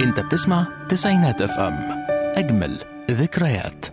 انت بتسمع تسعينات اف ام اجمل ذكريات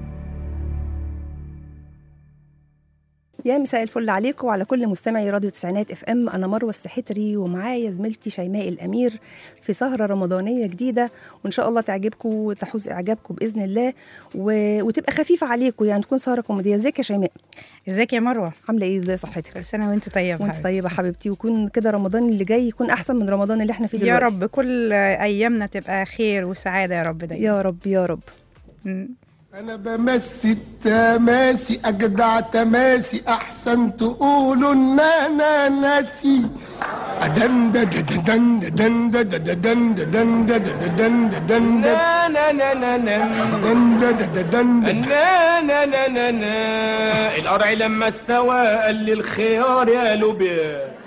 يا مساء الفل عليكم وعلى كل مستمعي راديو تسعينات اف ام انا مروه السحتري ومعايا زميلتي شيماء الامير في سهره رمضانيه جديده وان شاء الله تعجبكم وتحوز اعجابكم باذن الله و... وتبقى خفيفه عليكم يعني تكون سهره كوميديه ازيك يا شيماء ازيك يا مروه عامله ايه ازاي صحتك كل سنه وانت طيبه وانت حبيبتي. طيبه حبيبتي ويكون كده رمضان اللي جاي يكون احسن من رمضان اللي احنا فيه يا دلوقتي رب كل ايامنا تبقى خير وسعاده يا رب دايما يا رب يا رب مم. انا بمسي التماسي اجدع تماسي احسن تقولوا ان انا ناسي أدن دا دا دا دن دا دن دا دا دا دن دا دن دا دا دا دن دا دن دا نا نا نا نا دن دا دا دا دن دا دا. نا نا نا نا نا القرع لما استوى قال لي الخيار يا لوبيا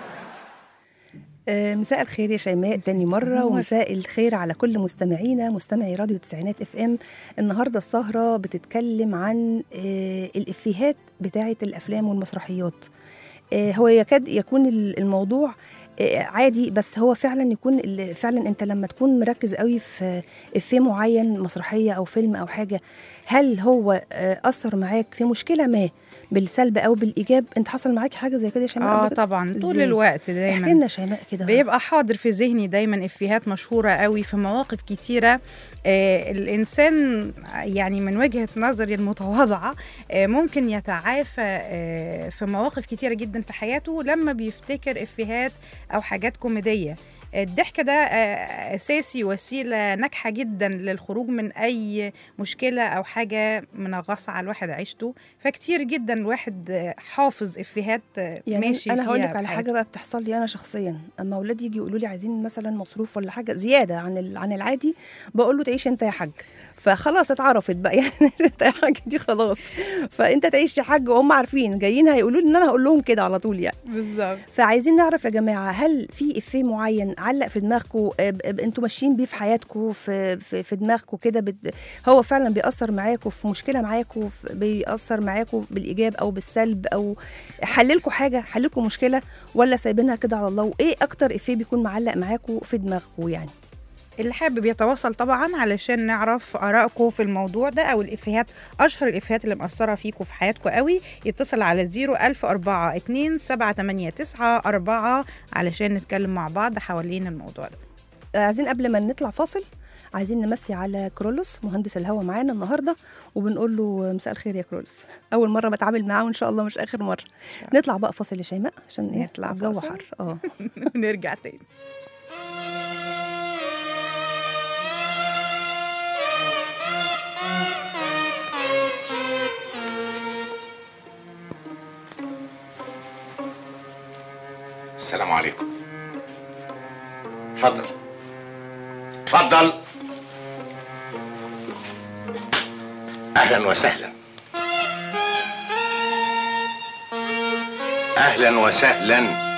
آه، مساء الخير يا شيماء تاني مرة ومساء الخير على كل مستمعينا مستمعي راديو تسعينات اف ام النهاردة السهرة بتتكلم عن آه، الإفيهات بتاعة الأفلام والمسرحيات آه، هو يكاد يكون ال- الموضوع آه، عادي بس هو فعلا يكون ال- فعلا انت لما تكون مركز قوي في افيه معين مسرحيه او فيلم او حاجه هل هو آه، اثر معاك في مشكله ما بالسلب او بالايجاب انت حصل معاك حاجه زي كده يا شيماء اه قبل كده؟ طبعا طول إزاي؟ الوقت احكي دايما لنا شيماء كده بيبقى حاضر في ذهني دايما افيهات مشهوره قوي في مواقف كتيره آه الانسان يعني من وجهه نظري المتواضعه آه ممكن يتعافى آه في مواقف كتيره جدا في حياته لما بيفتكر افيهات او حاجات كوميديه الضحك ده آه، اساسي وسيله ناجحه جدا للخروج من اي مشكله او حاجه منغصه على الواحد عيشته فكتير جدا الواحد آه، حافظ افيهات آه، يعني ماشي انا هقول فيها لك على في حاجه بقى بتحصل لي انا شخصيا اما اولادي يجي يقولوا لي عايزين مثلا مصروف ولا حاجه زياده عن ال- عن العادي بقول له تعيش انت يا حاج فخلاص اتعرفت بقى يعني انت يا حاج دي خلاص فانت تعيش يا حاج وهم عارفين جايين هيقولوا لي ان انا هقول لهم كده على طول يعني بالظبط فعايزين نعرف يا جماعه هل في افيه معين علق في دماغكم انتوا ماشيين بيه في حياتكم في في, في دماغكم كده بت- هو فعلا بيأثر معاكم في مشكله معاكم في- بيأثر معاكم بالايجاب او بالسلب او حللكم حاجه حللكم مشكله ولا سايبينها كده على الله وايه اكتر افيه بيكون معلق معاكم في دماغكم يعني اللي حابب يتواصل طبعا علشان نعرف ارائكم في الموضوع ده او الافيهات اشهر الافيهات اللي مأثره فيكم في حياتكم قوي يتصل على 01004 2 789 4 علشان نتكلم مع بعض حوالين الموضوع ده عايزين قبل ما نطلع فاصل عايزين نمسي على كرولوس مهندس الهوا معانا النهارده وبنقول له مساء الخير يا كرولوس اول مره بتعامل معاه وان شاء الله مش اخر مره نطلع بقى فاصل يا شيماء عشان ايه نطلع الجو فاصل؟ حر اه نرجع تاني السلام عليكم اتفضل اتفضل اهلا وسهلا اهلا وسهلا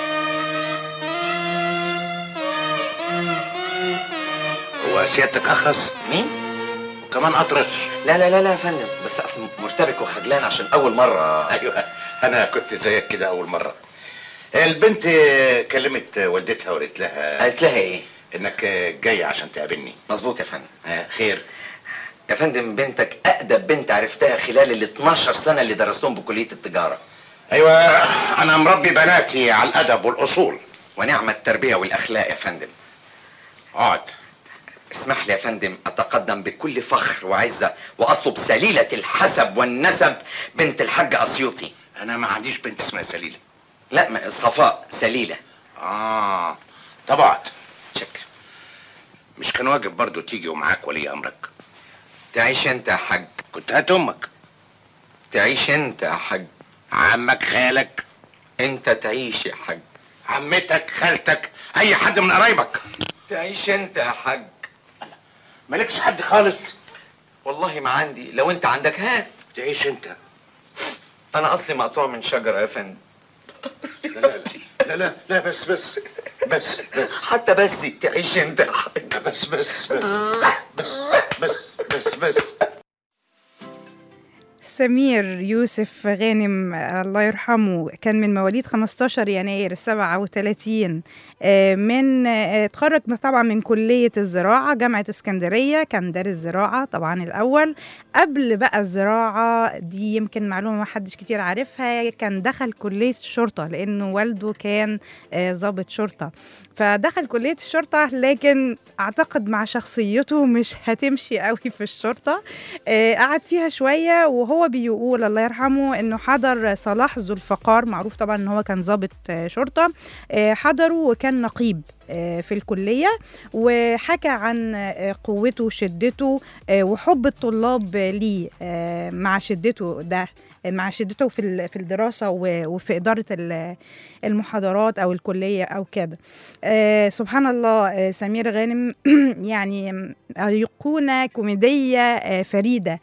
هو سيادتك اخرس مين؟ وكمان اطرش لا لا لا لا يا فندم بس اصل مرتبك وخجلان عشان اول مره ايوه انا كنت زيك كده اول مره البنت كلمت والدتها وقالت لها قالت لها ايه؟ انك جاي عشان تقابلني مظبوط يا فندم آه، خير يا فندم بنتك اقدم بنت عرفتها خلال ال 12 سنه اللي درستهم بكليه التجاره ايوه انا مربي بناتي على الادب والاصول ونعم التربيه والاخلاق يا فندم اقعد اسمح لي يا فندم اتقدم بكل فخر وعزه واطلب سليله الحسب والنسب بنت الحاج اسيوطي انا ما عنديش بنت اسمها سليله لا ما- صفاء سليله اه طبعا شكرا مش كان واجب برضو تيجي ومعاك ولي امرك تعيش انت يا حاج كنت هات امك تعيش انت يا حاج عمك خالك انت تعيش يا حاج عمتك خالتك اي حد من قرايبك تعيش انت يا حاج مالكش حد خالص والله ما عندي لو انت عندك هات تعيش انت انا اصلي مقطوع من شجره يا فندم لا لا لا لا, لا بس بس بس بس حتى بس تعيش انت يا حاج بس بس بس بس بس بس بس سمير يوسف غانم آه، الله يرحمه كان من مواليد 15 يناير 37 آه، من آه، اتخرج طبعا من كلية الزراعة جامعة اسكندرية كان دارس زراعة طبعا الأول قبل بقى الزراعة دي يمكن معلومة ما حدش كتير عارفها كان دخل كلية الشرطة لأنه والده كان آه، ضابط شرطة فدخل كلية الشرطة لكن أعتقد مع شخصيته مش هتمشي قوي في الشرطة آه، قعد فيها شوية وهو بيقول الله يرحمه إنه حضر صلاح ذو الفقار معروف طبعا إن هو كان ضابط آه، شرطة آه، حضره وكان نقيب آه، في الكلية وحكى عن آه، قوته وشدته آه، وحب الطلاب ليه آه، مع شدته ده مع شدته في ال- في الدراسة و- وفي إدارة ال- المحاضرات أو الكلية أو كده آه، سبحان الله آه، سمير غانم يعني أيقونة كوميدية آه، فريدة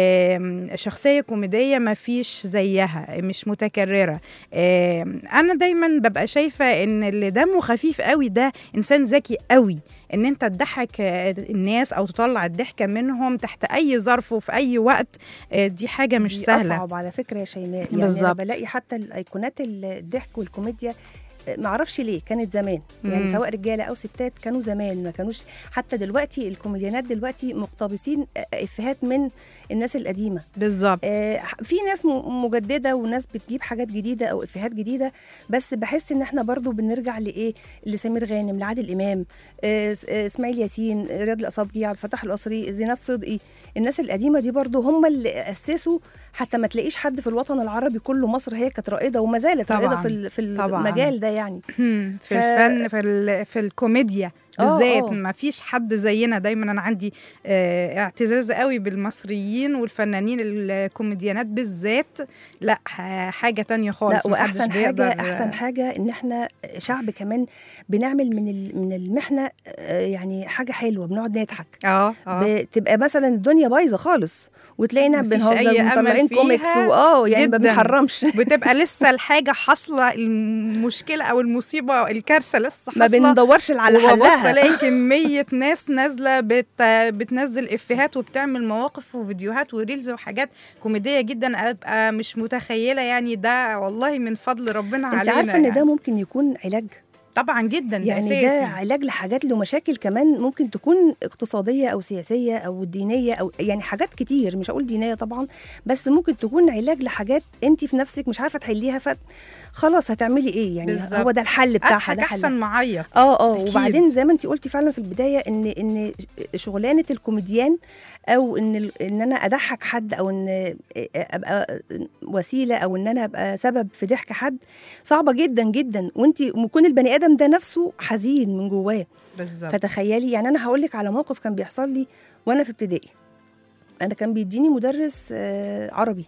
آم، شخصية كوميدية ما فيش زيها مش متكررة آم، أنا دايما ببقى شايفة إن اللي دمه خفيف قوي ده إنسان ذكي قوي ان انت تضحك آه، الناس او تطلع الضحكه منهم تحت اي ظرف وفي اي وقت آه، دي حاجه مش دي سهله اصعب على فكره يا شيماء يعني انا بالظبط. بلاقي حتى الايقونات الضحك والكوميديا آه، معرفش ليه كانت زمان يعني مم. سواء رجاله او ستات كانوا زمان ما كانوش حتى دلوقتي الكوميديانات دلوقتي مقتبسين آه، افيهات من الناس القديمه بالظبط آه، في ناس م- مجدده وناس بتجيب حاجات جديده او افيهات جديده بس بحس ان احنا برضو بنرجع لايه لسمير غانم لعادل امام آه، س- آه، اسماعيل ياسين آه، رياض الاصابجي عبد الفتاح القصري زينات صدقي الناس القديمه دي برضو هم اللي اسسوا حتى ما تلاقيش حد في الوطن العربي كله مصر هي كانت رائده وما زالت طبعاً، رائده في ال- في طبعاً. المجال ده يعني في ف- الفن في ال- في الكوميديا آه، بالذات آه. ما فيش حد زينا دايما انا عندي آه، اعتزاز قوي بالمصريين والفنانين الكوميديانات بالذات لا ح- حاجه تانية خالص لا محدش واحسن حاجه بيقدر- احسن حاجه ان احنا شعب كمان بنعمل من ال- من المحنه آه، يعني حاجه حلوه بنقعد نضحك اه اه بتبقى مثلا الدنيا بايظه خالص وتلاقينا مفيش بنهزر أي أمل ومطلعين فيها كوميكس واه يعني ما جداً. بنحرمش بتبقى لسه الحاجه حاصله المشكله او المصيبه الكارثه لسه ما حاصله بندورش على وببص حلها الاقي كميه ناس نازله بت... بتنزل افيهات وبتعمل مواقف وفيديوهات وريلز وحاجات كوميديه جدا ابقى مش متخيله يعني ده والله من فضل ربنا علينا انت عارفه ان يعني. ده ممكن يكون علاج طبعا جدا ده يعني أساسي. ده علاج لحاجات لمشاكل كمان ممكن تكون اقتصاديه او سياسيه او دينيه او يعني حاجات كتير مش هقول دينيه طبعا بس ممكن تكون علاج لحاجات انت في نفسك مش عارفه تحليها ف خلاص هتعملي ايه يعني بالظبط. هو ده الحل بتاعها اضحك ده حل احسن معيط اه اه أكيد. وبعدين زي ما انت قلتي فعلا في البدايه ان ان شغلانه الكوميديان او ان ال- ان انا اضحك حد او ان ابقى وسيله او ان انا ابقى سبب في ضحك حد صعبه جدا جدا وانت ممكن البني ادم ده نفسه حزين من جواه بالظبط فتخيلي يعني انا هقول لك على موقف كان بيحصل لي وانا في ابتدائي انا كان بيديني مدرس آه، عربي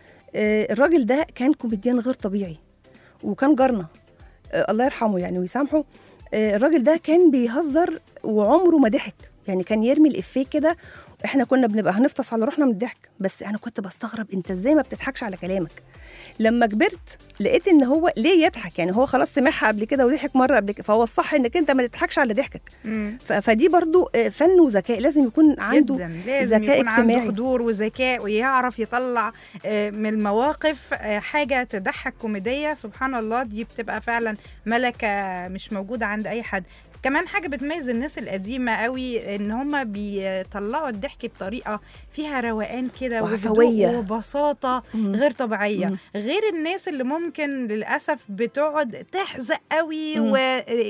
آه، الراجل ده كان كوميديان غير طبيعي وكان جارنا آه، الله يرحمه يعني ويسامحه آه، الراجل ده كان بيهزر وعمره ما ضحك يعني كان يرمي الافيه كده احنا كنا بنبقى هنفطس على روحنا من الضحك بس انا كنت بستغرب انت ازاي ما بتضحكش على كلامك لما كبرت لقيت ان هو ليه يضحك يعني هو خلاص سمعها قبل كده وضحك مره قبل كده فهو الصح انك انت ما تضحكش على ضحكك مم. ف- فدي برضو آه، فن وذكاء لازم يكون عنده جدا لازم ذكاء يكون عنده اجتماعي. حضور وذكاء ويعرف يطلع آه، من المواقف آه، حاجه تضحك كوميديه سبحان الله دي بتبقى فعلا ملكه مش موجوده عند اي حد كمان حاجه بتميز الناس القديمه قوي ان هم بيطلعوا الضحك بطريقه فيها روقان كده وعفوية. وهدوء وبساطه مم. غير طبيعيه مم. غير الناس اللي ممكن للاسف بتقعد تحزق قوي مم. و...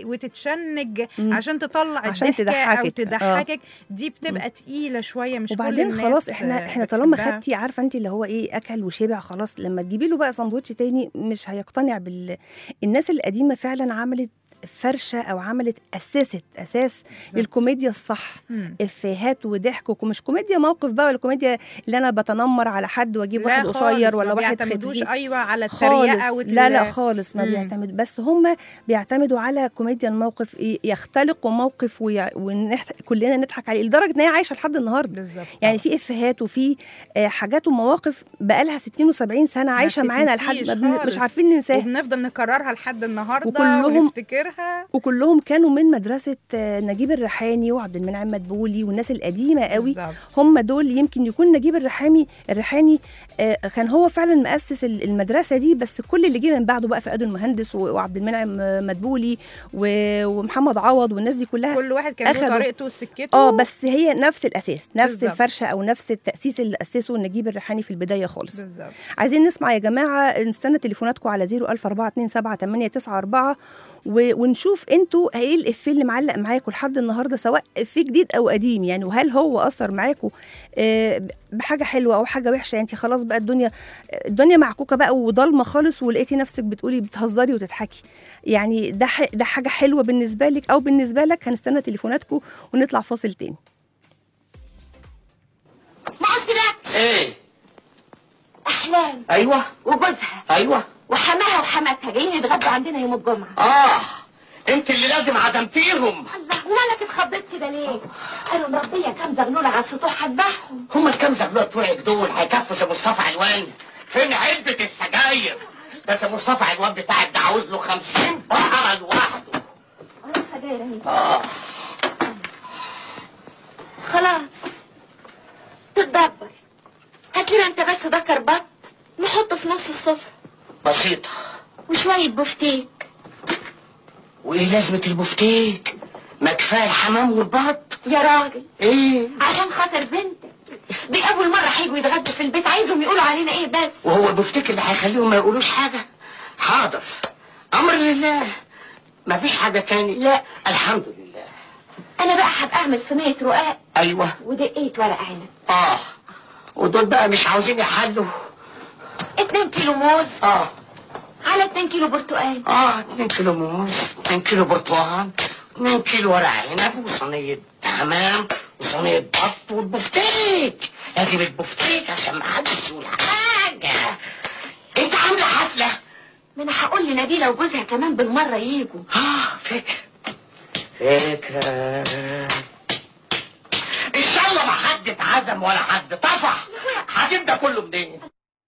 وتتشنج مم. عشان تطلع عشان الضحكه او تضحكك. آه. تضحكك دي بتبقى تقيله شويه مش كل وبعدين الناس خلاص احنا آه، احنا طالما بتحبها. خدتي عارفه انت اللي هو ايه اكل وشبع خلاص لما تجيبي له بقى سندوتش تاني مش هيقتنع بال الناس القديمه فعلا عملت فرشه او عملت اسست اساس للكوميديا الصح مم. افيهات وضحك ومش كوميديا موقف بقى ولا كوميديا اللي انا بتنمر على حد واجيب لا واحد خالص، قصير ما ولا واحد بيعتمدوش خدري ايوه على التريقه خالص وال- لا لا خالص ما مم. بيعتمد بس هم بيعتمدوا على كوميديا الموقف ي- يختلقوا موقف ويع... ونحت... كلنا نضحك عليه لدرجه ان هي عايشه لحد النهارده بالظبط يعني في افيهات وفي آه، حاجات ومواقف بقالها 60 و70 سنه عايشه معانا لحد بتتنسيش ما بن... خالص. مش عارفين ننساها وبنفضل نكررها لحد النهارده وكلهم- ونفتكرها وكلهم كانوا من من مدرسه آه، نجيب الريحاني وعبد المنعم مدبولي والناس القديمه قوي بالظبط. هم دول يمكن يكون نجيب الريحاني الريحاني آه، كان هو فعلا مؤسس ال- المدرسه دي بس كل اللي جه من بعده بقى فؤاد المهندس و- وعبد المنعم آه، مدبولي و- ومحمد عوض والناس دي كلها كل واحد كان له أخدوا- طريقته وسكته اه بس هي نفس الاساس نفس بالظبط. الفرشه او نفس التاسيس اللي اسسه نجيب الريحاني في البدايه خالص بالظبط عايزين نسمع يا جماعه نستنى تليفوناتكم على 00427 و... ونشوف انتوا ايه الافيه اللي معلق معاكم لحد النهارده سواء افيه جديد او قديم يعني وهل هو اثر معاكم آه، بحاجه حلوه او حاجه وحشه يعني انت خلاص بقى الدنيا الدنيا معكوكه بقى وضلمه خالص ولقيتي نفسك بتقولي بتهزري وتضحكي يعني ده ح... ده حاجه حلوه بالنسبه لك او بالنسبه لك هنستنى تليفوناتكم ونطلع فاصل تاني ما قلتلكش ايه احلام ايوه وجوزها ايوه وحماها وحماتها جايين يتغدوا عندنا يوم الجمعه اه انت اللي لازم عدمتيهم الله ومالك اتخضيت كده ليه قالوا مربيه كام زغلوله على السطوح هتبعهم هم الكام زغلوه بتوعك دول هيكفوا سي مصطفى علوان فين علبه السجاير ده سي مصطفى علوان بتاعك ده عاوز له 50 بقره لوحده انا سجاير اهي اه خلاص تتدبر هات لنا انت بس ده كربات نحطه في نص السفره بسيطه وشويه بفتيك وايه لازمه البفتيك ما كفايه الحمام والبط يا راجل ايه عشان خاطر بنتك دي اول مره هيجوا يتغدوا في البيت عايزهم يقولوا علينا ايه بس وهو البفتيك اللي هيخليهم ما يقولوش حاجه حاضر امر لله ما فيش حاجه تاني لا الحمد لله انا بقى هبقى اعمل صينيه رقاق ايوه ودقيت ورق عنب اه ودول بقى مش عاوزين يحلوا 2 كيلو موز اه على 2 كيلو برتقال اه 2 كيلو موز 2 كيلو برتقال 2 كيلو ورق عنب وصينية حمام وصينية بط والبفتيك لازم البفتيك عشان ما حدش يقول حاجة انت عاملة حفلة ما انا هقول لنبيله وجوزها كمان بالمره يجوا اه فكرة فكرة ان شاء الله ما حد اتعزم ولا حد طفح هجيب ده كله منين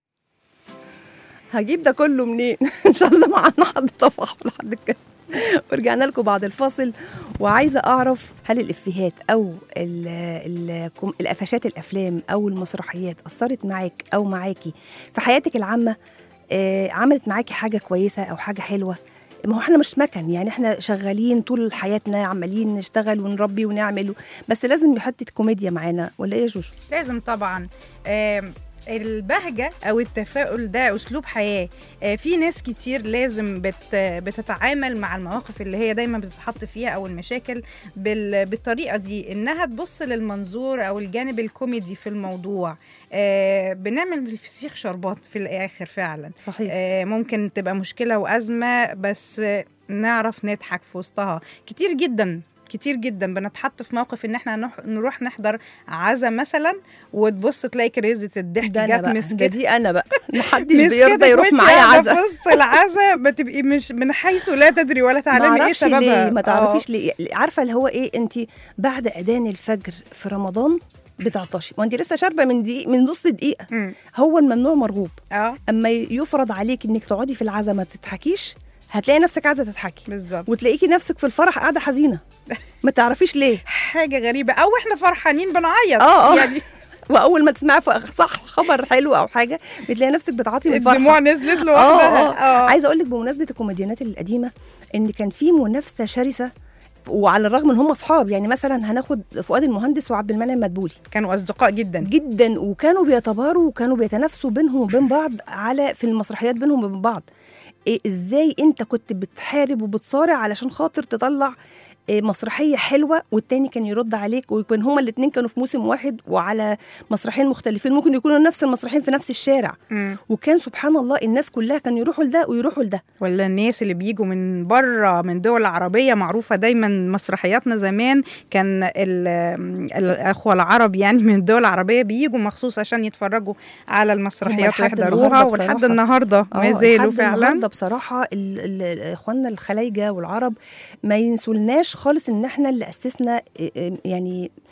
هجيب ده كله منين ان شاء الله معانا حد طفح ولا حد كده ورجعنا لكم بعد الفاصل وعايزه اعرف هل الافيهات او ال ال القفشات الافلام او المسرحيات اثرت معاك او معاكي في حياتك العامه آه عملت معاكي حاجه كويسه او حاجه حلوه ما هو احنا مش مكن يعني احنا شغالين طول حياتنا عمالين نشتغل ونربي ونعمل بس لازم نحط كوميديا معانا ولا ايه يا جوجو؟ لازم طبعا آم، البهجة أو التفاؤل ده أسلوب حياة آه، في ناس كتير لازم بت بتتعامل مع المواقف اللي هي دايما بتتحط فيها أو المشاكل بال بالطريقة دي إنها تبص للمنظور أو الجانب الكوميدي في الموضوع آه، بنعمل الفسيخ شربات في الآخر فعلا صحيح آه، ممكن تبقى مشكلة وأزمة بس آه، نعرف نضحك في وسطها كتير جدا كتير جدا بنتحط في موقف ان احنا نح- نروح نحضر عزا مثلا وتبص تلاقي كريزة الضحك ده انا جت بقى ده مسكت دي انا بقى محدش مسكتك بيرضى يروح وانت معايا قاعدة عزا في وسط العزا بتبقي مش من حيث لا تدري ولا ما تعلمي ايه اعرفش سببها ليه ما آه. تعرفيش ليه عارفه اللي هو ايه انت بعد اذان الفجر في رمضان بتعطشي وانت لسه شاربه من دقيق من نص دقيقه مم. هو الممنوع مرغوب اه اما يفرض عليك انك تقعدي في العزا ما تضحكيش هتلاقي نفسك عايزه تضحكي بالظبط وتلاقيكي نفسك في الفرح قاعده حزينه ما تعرفيش ليه حاجة غريبة او احنا فرحانين بنعيط اه اه يعني واول ما تسمعي ف- صح خبر حلو او حاجه بتلاقي نفسك بتعاطي من الفرحه الدموع نزلت اه لوحدها اه عايزه اقول لك بمناسبه الكوميديانات القديمه ان كان في منافسه شرسه وعلى الرغم ان هم اصحاب يعني مثلا هناخد فؤاد المهندس وعبد المنعم مدبولي كانوا اصدقاء جدا جدا وكانوا بيتباروا وكانوا بيتنافسوا بينهم وبين بعض على في المسرحيات بينهم وبين بعض إيه ازاي انت كنت بتحارب وبتصارع علشان خاطر تطلع إيه مسرحيه حلوه والتاني كان يرد عليك ويكون هما الاثنين كانوا في موسم واحد وعلى مسرحين مختلفين ممكن يكونوا نفس المسرحين في نفس الشارع مم. وكان سبحان الله الناس كلها كانوا يروحوا لده ويروحوا لده ولا الناس اللي بيجوا من بره من دول عربية معروفة دايما مسرحياتنا زمان كان ال- الاخوة العرب يعني من الدول العربية بيجوا مخصوص عشان يتفرجوا على المسرحيات لحد ويحضروها النهاردة ولحد بصراحة. النهارده ما آه، زالوا لحد فعلا النهارده بصراحه ال- ال- اخواننا الخلايجه والعرب ما ينسولناش خالص ان احنا اللي اسسنا إيه، إيه، يعني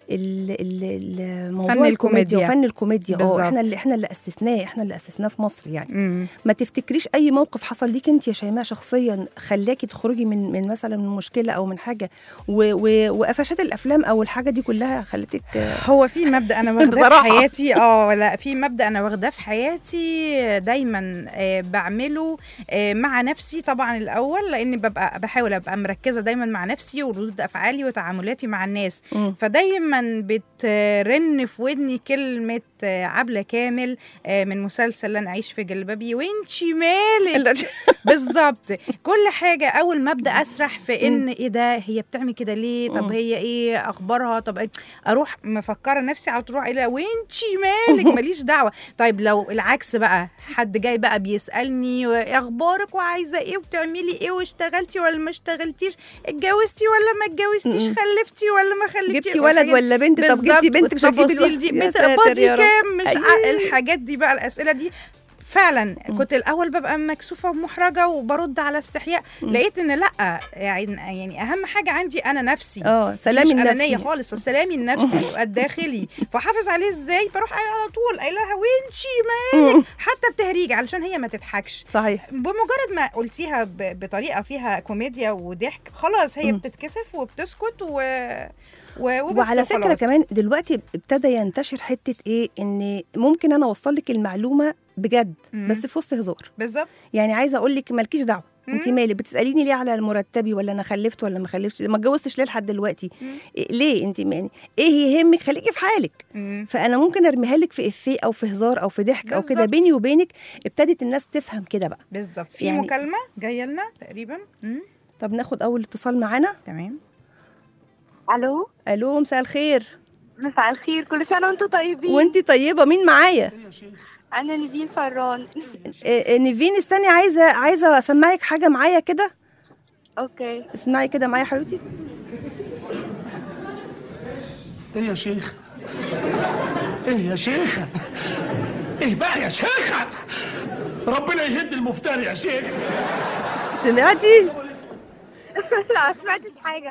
ال- ال- ال- موضوع فن الكوميديا الكوميديا. وفن الكوميديا اه بالظبط. احنا اللي احنا اللي اسسناه احنا اللي اسسناه في مصر يعني مم. ما تفتكريش اي موقف حصل ليك انت يا شيماء شخصيا خلاكي تخرجي من من مثلا من مشكله او من حاجه و و وقفشات الافلام او الحاجه دي كلها خلتك آه، هو في مبدا انا واخداه في بصراحة. حياتي اه لا في مبدا انا واخداه في حياتي دايما آه، بعمله آه، مع نفسي طبعا الاول لاني ببقى بحاول ابقى مركزه دايما مع نفسي وردود افعالي وتعاملاتي مع الناس مم. فدايما بترن في ودني كلمه آه، عبله كامل آه، من مسلسل لن اعيش في جلبابي وانتي مالك بالظبط كل حاجه اول ما ابدا اسرح في ان ايه ده هي بتعمل كده ليه طب مم. هي ايه اخبارها طب إيه؟ اروح مفكره نفسي على تروح الى وانتي مالك ماليش دعوه طيب لو العكس بقى حد جاي بقى بيسالني إيه اخبارك وعايزه ايه وبتعملي ايه واشتغلتي ولا ما اشتغلتيش اتجوزتي ولا ما اتجوزتيش مم. خلفتي ولا ما خلفتي جبتي ولد والحاجات- ولا بنت طب جبتي بالظبط، بنت مش هتجيبي التفاصيل الولد دي يا بت- ساتر بادي يا رب. كام مش ع- أيوه. الحاجات دي بقى الاسئله دي فعلا كنت الاول ببقى مكسوفه ومحرجه وبرد على استحياء لقيت ان لا يعني يعني اهم حاجه عندي انا نفسي اه سلامي مش أنانية النفسي خالص سلامي النفسي الداخلي فحافظ عليه ازاي بروح على طول قايله لها وينشي مالك حتى بتهريج علشان هي ما تضحكش صحيح بمجرد ما قلتيها ب- بطريقه فيها كوميديا وضحك خلاص هي مم. بتتكسف وبتسكت و... و... وبس وعلى فكره وخلاص. كمان دلوقتي ابتدى ينتشر حته ايه ان ممكن انا اوصل لك المعلومه بجد مم. بس في وسط هزار بالظبط يعني عايزه اقول لك مالكيش دعوه انت مم. مالك بتساليني ليه على مرتبي ولا انا خلفت ولا ما خلفتش ما اتجوزتش ليه لحد دلوقتي مم. إيه ليه انت يعني ايه يهمك خليكي في حالك مم. فانا ممكن ارميها لك في افيه او في هزار او في ضحك او كده بالظبط. بيني وبينك ابتدت الناس تفهم كده بقى بالظبط في يعني- مكالمه جايه لنا تقريبا مم. طب ناخد اول اتصال معانا تمام الو الو مساء الخير مساء الخير كل سنه وانتم طيبين وانت طيبه مين معايا انا نيفين فران إيه إيه، نيفين استني عايزه عايزه اسمعك حاجه معايا كده اوكي اسمعي كده معايا يا حبيبتي ايه يا شيخ ايه يا شيخة ايه بقى يا شيخة ربنا يهد المفتري يا شيخ سمعتي لا ما سمعتش حاجه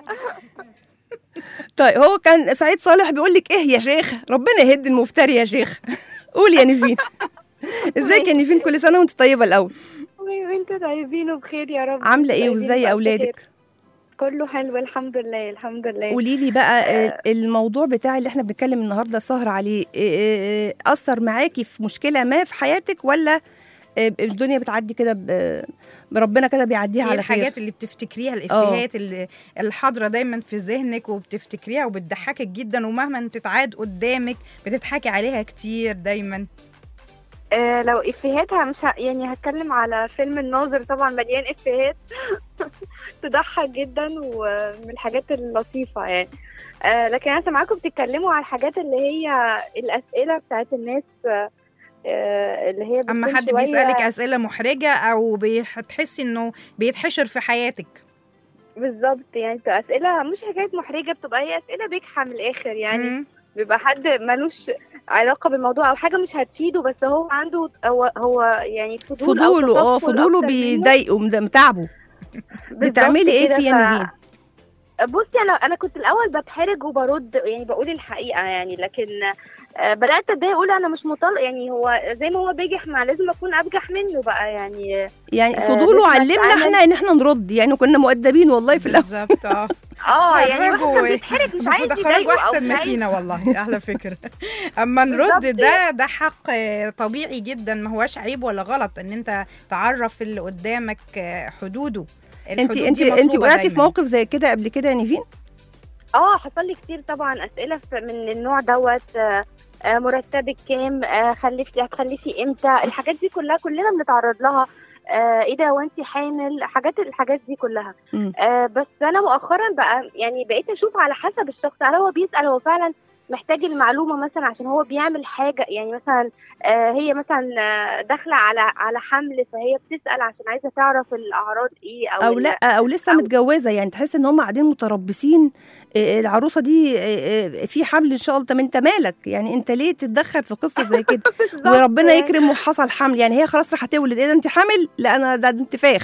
طيب هو كان سعيد صالح بيقول لك ايه يا شيخ ربنا يهد المفتري يا شيخ قولي يا نيفين ازيك يا نيفين كل سنه وانت طيبه الاول وانتوا طيبين وبخير يا رب عامله ايه طيبين وازاي بألف اولادك خير. كله حلو الحمد لله الحمد لله قولي لي بقى آه، الموضوع بتاع اللي احنا بنتكلم النهارده سهر عليه آه، آه، آه، اثر معاكي في مشكله ما في حياتك ولا آه، الدنيا بتعدي كده ب- ربنا كده بيعديها هي على خير الحاجات اللي بتفتكريها الافيهات اللي الحاضره دايما في ذهنك وبتفتكريها وبتضحكك جدا ومهما تتعاد قدامك بتضحكي عليها كتير دايما آه لو افيهاتها مش ه... يعني هتكلم على فيلم الناظر طبعا مليان افيهات تضحك جدا ومن الحاجات اللطيفه يعني آه لكن انا سامعاكم بتتكلموا على الحاجات اللي هي الاسئله بتاعت الناس آه آه، اللي هي اما بتكون حد شوية- بيسالك اسئله محرجه او بتحسي انه بيتحشر في حياتك بالظبط يعني بتبقى اسئله مش حكايه محرجه بتبقى هي اسئله بجحه من الاخر يعني مم. بيبقى حد ملوش علاقه بالموضوع او حاجه مش هتفيده بس هو عنده هو, هو يعني فضول أو فضوله اه تطفل فضوله أكتر منه. بيضايقه مد- متعبه بالظبط بتعملي ايه كده، في يا ف- نيفين بصي انا انا كنت الاول بتحرج وبرد يعني بقول الحقيقه يعني لكن آه، بدات اتضايق اقول انا مش مطلق يعني هو زي ما هو بيجح ما لازم اكون ابجح منه بقى يعني يعني آه، فضوله بس علمنا مسألة- احنا ان احنا نرد يعني كنا مؤدبين والله في الاول بالظبط اه اه يعني خرجوا واحد كان بيتحرج مش عايز المفروض يضايقه اخرجوا او احسن مش ما عايز فينا والله على فكره اما نرد بالظبط. ده ده حق آه، طبيعي جدا ما هواش عيب ولا غلط ان انت تعرف اللي قدامك آه، حدوده انت الحدود انت دي انت مطلوبة وقعتي في دايماً. موقف زي كده قبل كده يا نيفين اه حصل لي كتير طبعا اسئله في- من النوع دوت آه، آه، مرتبك كام آه، خلفتي هتخلفي امتى الحاجات دي كلها كلنا بنتعرض لها آه، ايه ده وانت حامل حاجات الحاجات دي كلها مم. آه، بس انا مؤخرا بقى يعني بقيت اشوف على حسب الشخص هل هو بيسال هو فعلا محتاج المعلومه مثلا عشان هو بيعمل حاجه يعني مثلا آه، هي مثلا آه، داخله على على حمل فهي بتسال عشان عايزه تعرف الاعراض ايه او, او ال- لا او لسه أو- متجوزه يعني تحس ان هم قاعدين متربصين إيه، العروسه دي إيه، إيه، في حمل ان شاء الله طب انت مالك يعني انت ليه تتدخل في قصه زي كده بالظبط وربنا يعني. يكرم وحصل حمل يعني هي خلاص راح تولد ايه ده انت حامل لا انا ده انت فاخ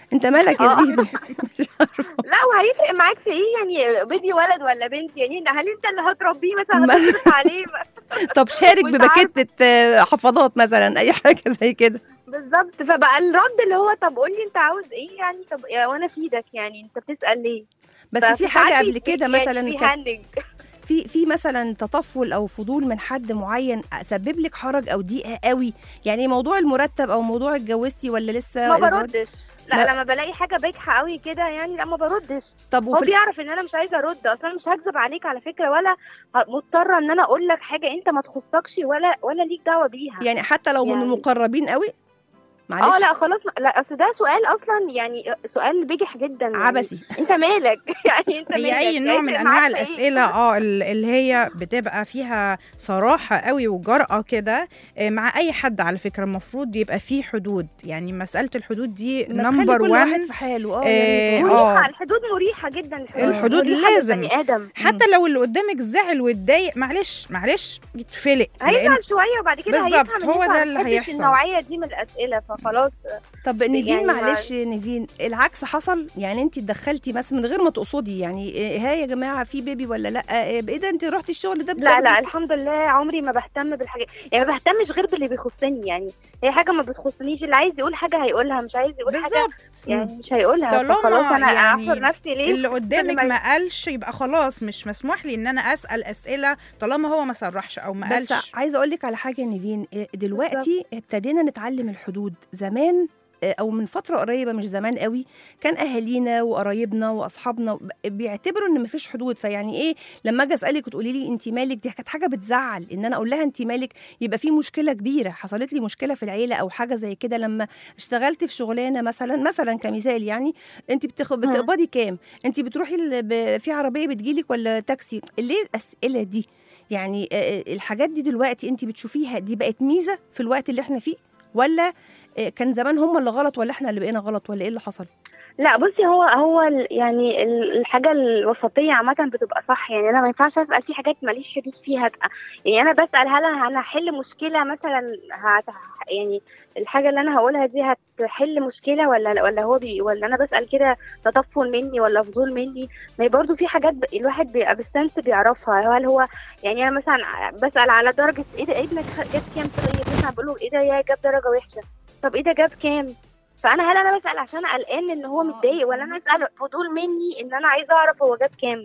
انت مالك يا آه. سيدي مش عارفه لا وهيفرق معاك في ايه يعني بيبي ولد ولا بنت يعني هل انت اللي هتربيه مثلا ما- هتصرف عليه طب شارك مش بباكيت آه، حفاضات مثلا اي حاجه زي كده بالظبط فبقى الرد اللي هو طب قول لي انت عاوز ايه يعني طب يا وانا افيدك يعني انت بتسال ليه بس في فساعات حاجه قبل بي- كده يعني مثلا في كانت هنج في في مثلا تطفل او فضول من حد معين سبب لك حرج او ضيقه قوي يعني موضوع المرتب او موضوع اتجوزتي ولا لسه ما الجواز- بردش لا ما- لما بلاقي حاجه باجحه قوي كده يعني لا ما بردش طب هو وفي ال- بيعرف ان انا مش عايزه ارد اصلا مش هكذب عليك على فكره ولا ه- مضطره ان انا اقول لك حاجه انت ما تخصكش ولا ولا ليك دعوه بيها يعني حتى لو من يعني- المقربين قوي معلش اه لا خلاص ما- لا اصل ده سؤال اصلا يعني سؤال بجح جدا يعني عبثي انت مالك يعني انت مالك هي اي نوع من هيفرق انواع معاك في إيه؟ الاسئله اه ال- اللي هي بتبقى فيها صراحه قوي وجرأه كده آه، مع اي حد على فكره المفروض يبقى فيه حدود يعني مساله الحدود دي ما تخلي نمبر كل واحد 1 في حاله اه آه، يعني مريحه آه. الحدود مريحه جدا الحدود, الحدود مريحة لازم. للبني ادم حتى لو اللي قدامك زعل واتضايق معلش معلش يتفلق لأن- هيزعل شويه وبعد كده بالظبط، هيفهم ان هو انت ده ما اللي بتحبش هيحصل. النوعيه دي من الاسئله فخلاص طب نيفين يعني ما- معلش نيفين العكس حصل يعني انت اتدخلتي مثلا من غير ما تقصدي يعني إيه، ها يا جماعه في بيبي ولا لا إيه ايه ده انت رحتي الشغل ده لا لا بتاخدي- الحمد لله عمري ما بهتم بالحاجات يعني ما بهتمش غير باللي بيخصني يعني هي حاجه ما بتخصنيش اللي عايز يقول حاجه هيقولها مش عايز يقول حاجه بالظبط يعني مش هيقولها طالما فخلاص انا يعني اعصر نفسي ليه اللي قدامك ما- ما قالش يبقى خلاص مش مسموح لي ان انا اسال اسئله طالما هو ما صرحش او ما بس قالش عايزه اقول لك على حاجه يا نيفين إيه، دلوقتي ابتدينا نتعلم الحدود زمان آه، او من فتره قريبه مش زمان قوي كان اهالينا وقرايبنا واصحابنا ب- بيعتبروا ان مفيش حدود فيعني ايه لما اجي اسالك وتقولي لي انت مالك دي كانت حاجه بتزعل ان انا اقول لها انت مالك يبقى في مشكله كبيره حصلت لي مشكله في العيله او حاجه زي كده لما اشتغلت في شغلانه مثلا مثلا كمثال يعني انت بتخ... بتقبضي كام انت بتروحي ال... ب... في عربيه بتجيلك ولا تاكسي ليه الاسئله دي يعني آه، آه، الحاجات دي دلوقتي انت بتشوفيها دي بقت ميزه في الوقت اللي احنا فيه ولا آه، كان زمان هم اللي غلط ولا احنا اللي بقينا غلط ولا ايه اللي حصل لا بصي هو هو ال- يعني ال- الحاجه الوسطيه عامه بتبقى صح يعني انا ما ينفعش اسال في حاجات ماليش حدود فيها تبقى يعني انا بسال هل انا أنا هحل مشكله مثلا هت يعني الحاجه اللي انا هقولها دي هتحل مشكله ولا ولا هو بي ولا انا بسال كده تطفل مني ولا فضول مني ما هي برضه في حاجات ب- الواحد بيبقى بستنس بيعرفها هل هو يعني انا مثلا بسال على درجه ايه ده ابنك خ- جاب كام طيب مثلا بقول له ايه ده يا جاب درجه وحشه طب ايه ده جاب كام فانا هل انا بسال عشان قلقان ان هو متضايق ولا انا اسال فضول مني ان انا عايزه اعرف هو جاب كام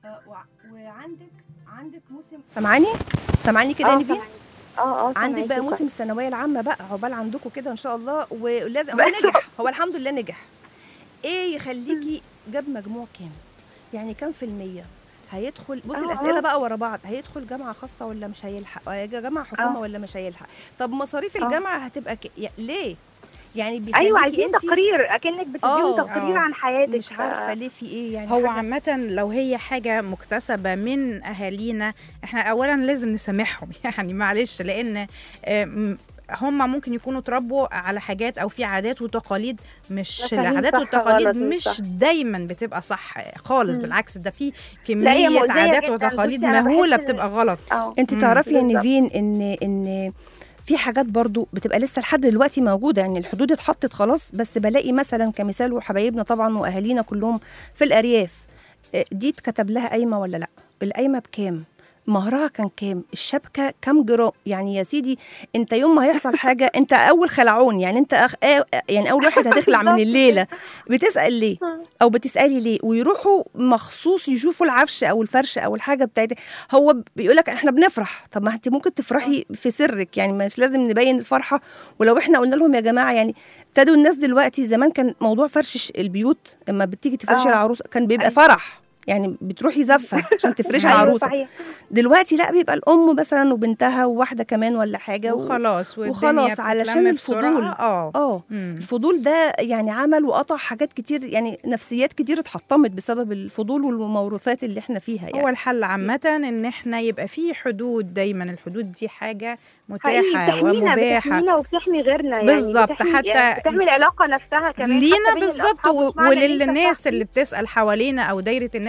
وعندك عندك موسم سامعاني سامعاني كده يا اه نيفين سامعاكي. اه اه عندك بقى سامعاكي موسم الثانويه العامه بقى عقبال عندكم كده ان شاء الله ولازم هو بس- نجح هو الحمد لله نجح ايه يخليكي جاب مجموع كام يعني كام في المية هيدخل بصي آه، الاسئله آه. بقى ورا بعض هيدخل جامعه خاصه ولا مش هيلحق آه، جامعه حكومه آه. ولا مش هيلحق طب مصاريف آه. الجامعه هتبقى ك... يا- ليه يعني ايوه بيخليكي عايزين انتي تقرير اكنك بتديهم آه. تقرير آه. عن حياتك مش عارفه ليه في ايه يعني هو حاجة- عامة لو هي حاجة مكتسبة من أهالينا احنا أولا لازم نسامحهم يعني معلش لأن آم، هم ممكن يكونوا اتربوا على حاجات أو في عادات وتقاليد مش مفاهيم العادات صح والتقاليد غلط مش مش صح. دايما بتبقى صح خالص مم. بالعكس ده في لا، هي كمية مؤذية عادات جداً. وتقاليد بصي، أنا مهولة بحس إن- بتبقى غلط اه انت مم. تعرفي يا بالظبط. نيفين ان ان في حاجات برضو بتبقى لسه لحد دلوقتي موجوده يعني الحدود اتحطت خلاص بس بلاقي مثلا كمثال وحبايبنا طبعا واهالينا كلهم في الارياف اه، دي اتكتب لها قايمه ولا لا القايمه بكام مهرها كان كام الشبكه كام جرام يعني يا سيدي انت يوم ما هيحصل حاجه انت اول خلعون يعني انت أخ... آه، يعني اول واحد هتخلع من بالظبط الليله بتسال ليه او بتسالي ليه ويروحوا مخصوص يشوفوا العفش او الفرش او الحاجه بتاعتك هو بيقول لك احنا بنفرح طب ما انت ممكن تفرحي في سرك يعني مش لازم نبين الفرحه ولو احنا قلنا لهم يا جماعه يعني ابتدوا الناس دلوقتي زمان كان موضوع فرش الش- البيوت لما بتيجي تفرشي آه. العروسه كان بيبقى أيوة. فرح يعني بتروحي زفه عشان تفرشي ايوه العروسه صحيح دلوقتي لا بيبقى الام مثلا وبنتها وواحده كمان ولا حاجه و- وخلاص والدنيا وخلاص علشان بتتلم بسرعة. الفضول. اه اه مم. الفضول ده يعني عمل وقطع حاجات كتير يعني نفسيات كتير اتحطمت بسبب الفضول والموروثات اللي احنا فيها يعني هو الحل عامة ان احنا يبقى في حدود دايما الحدود دي حاجة حقيقي متاحة بتحمينا ومباحة بتحمينا وبتحمي غيرنا يعني بالظبط، بتحمي حتى يعني بتحمي العلاقه نفسها كمان لينا حتى بين بالظبط الأصحاب و- مش معنى إن أنت وللناس صاحبي. اللي بتسأل حوالينا او دايرة الناس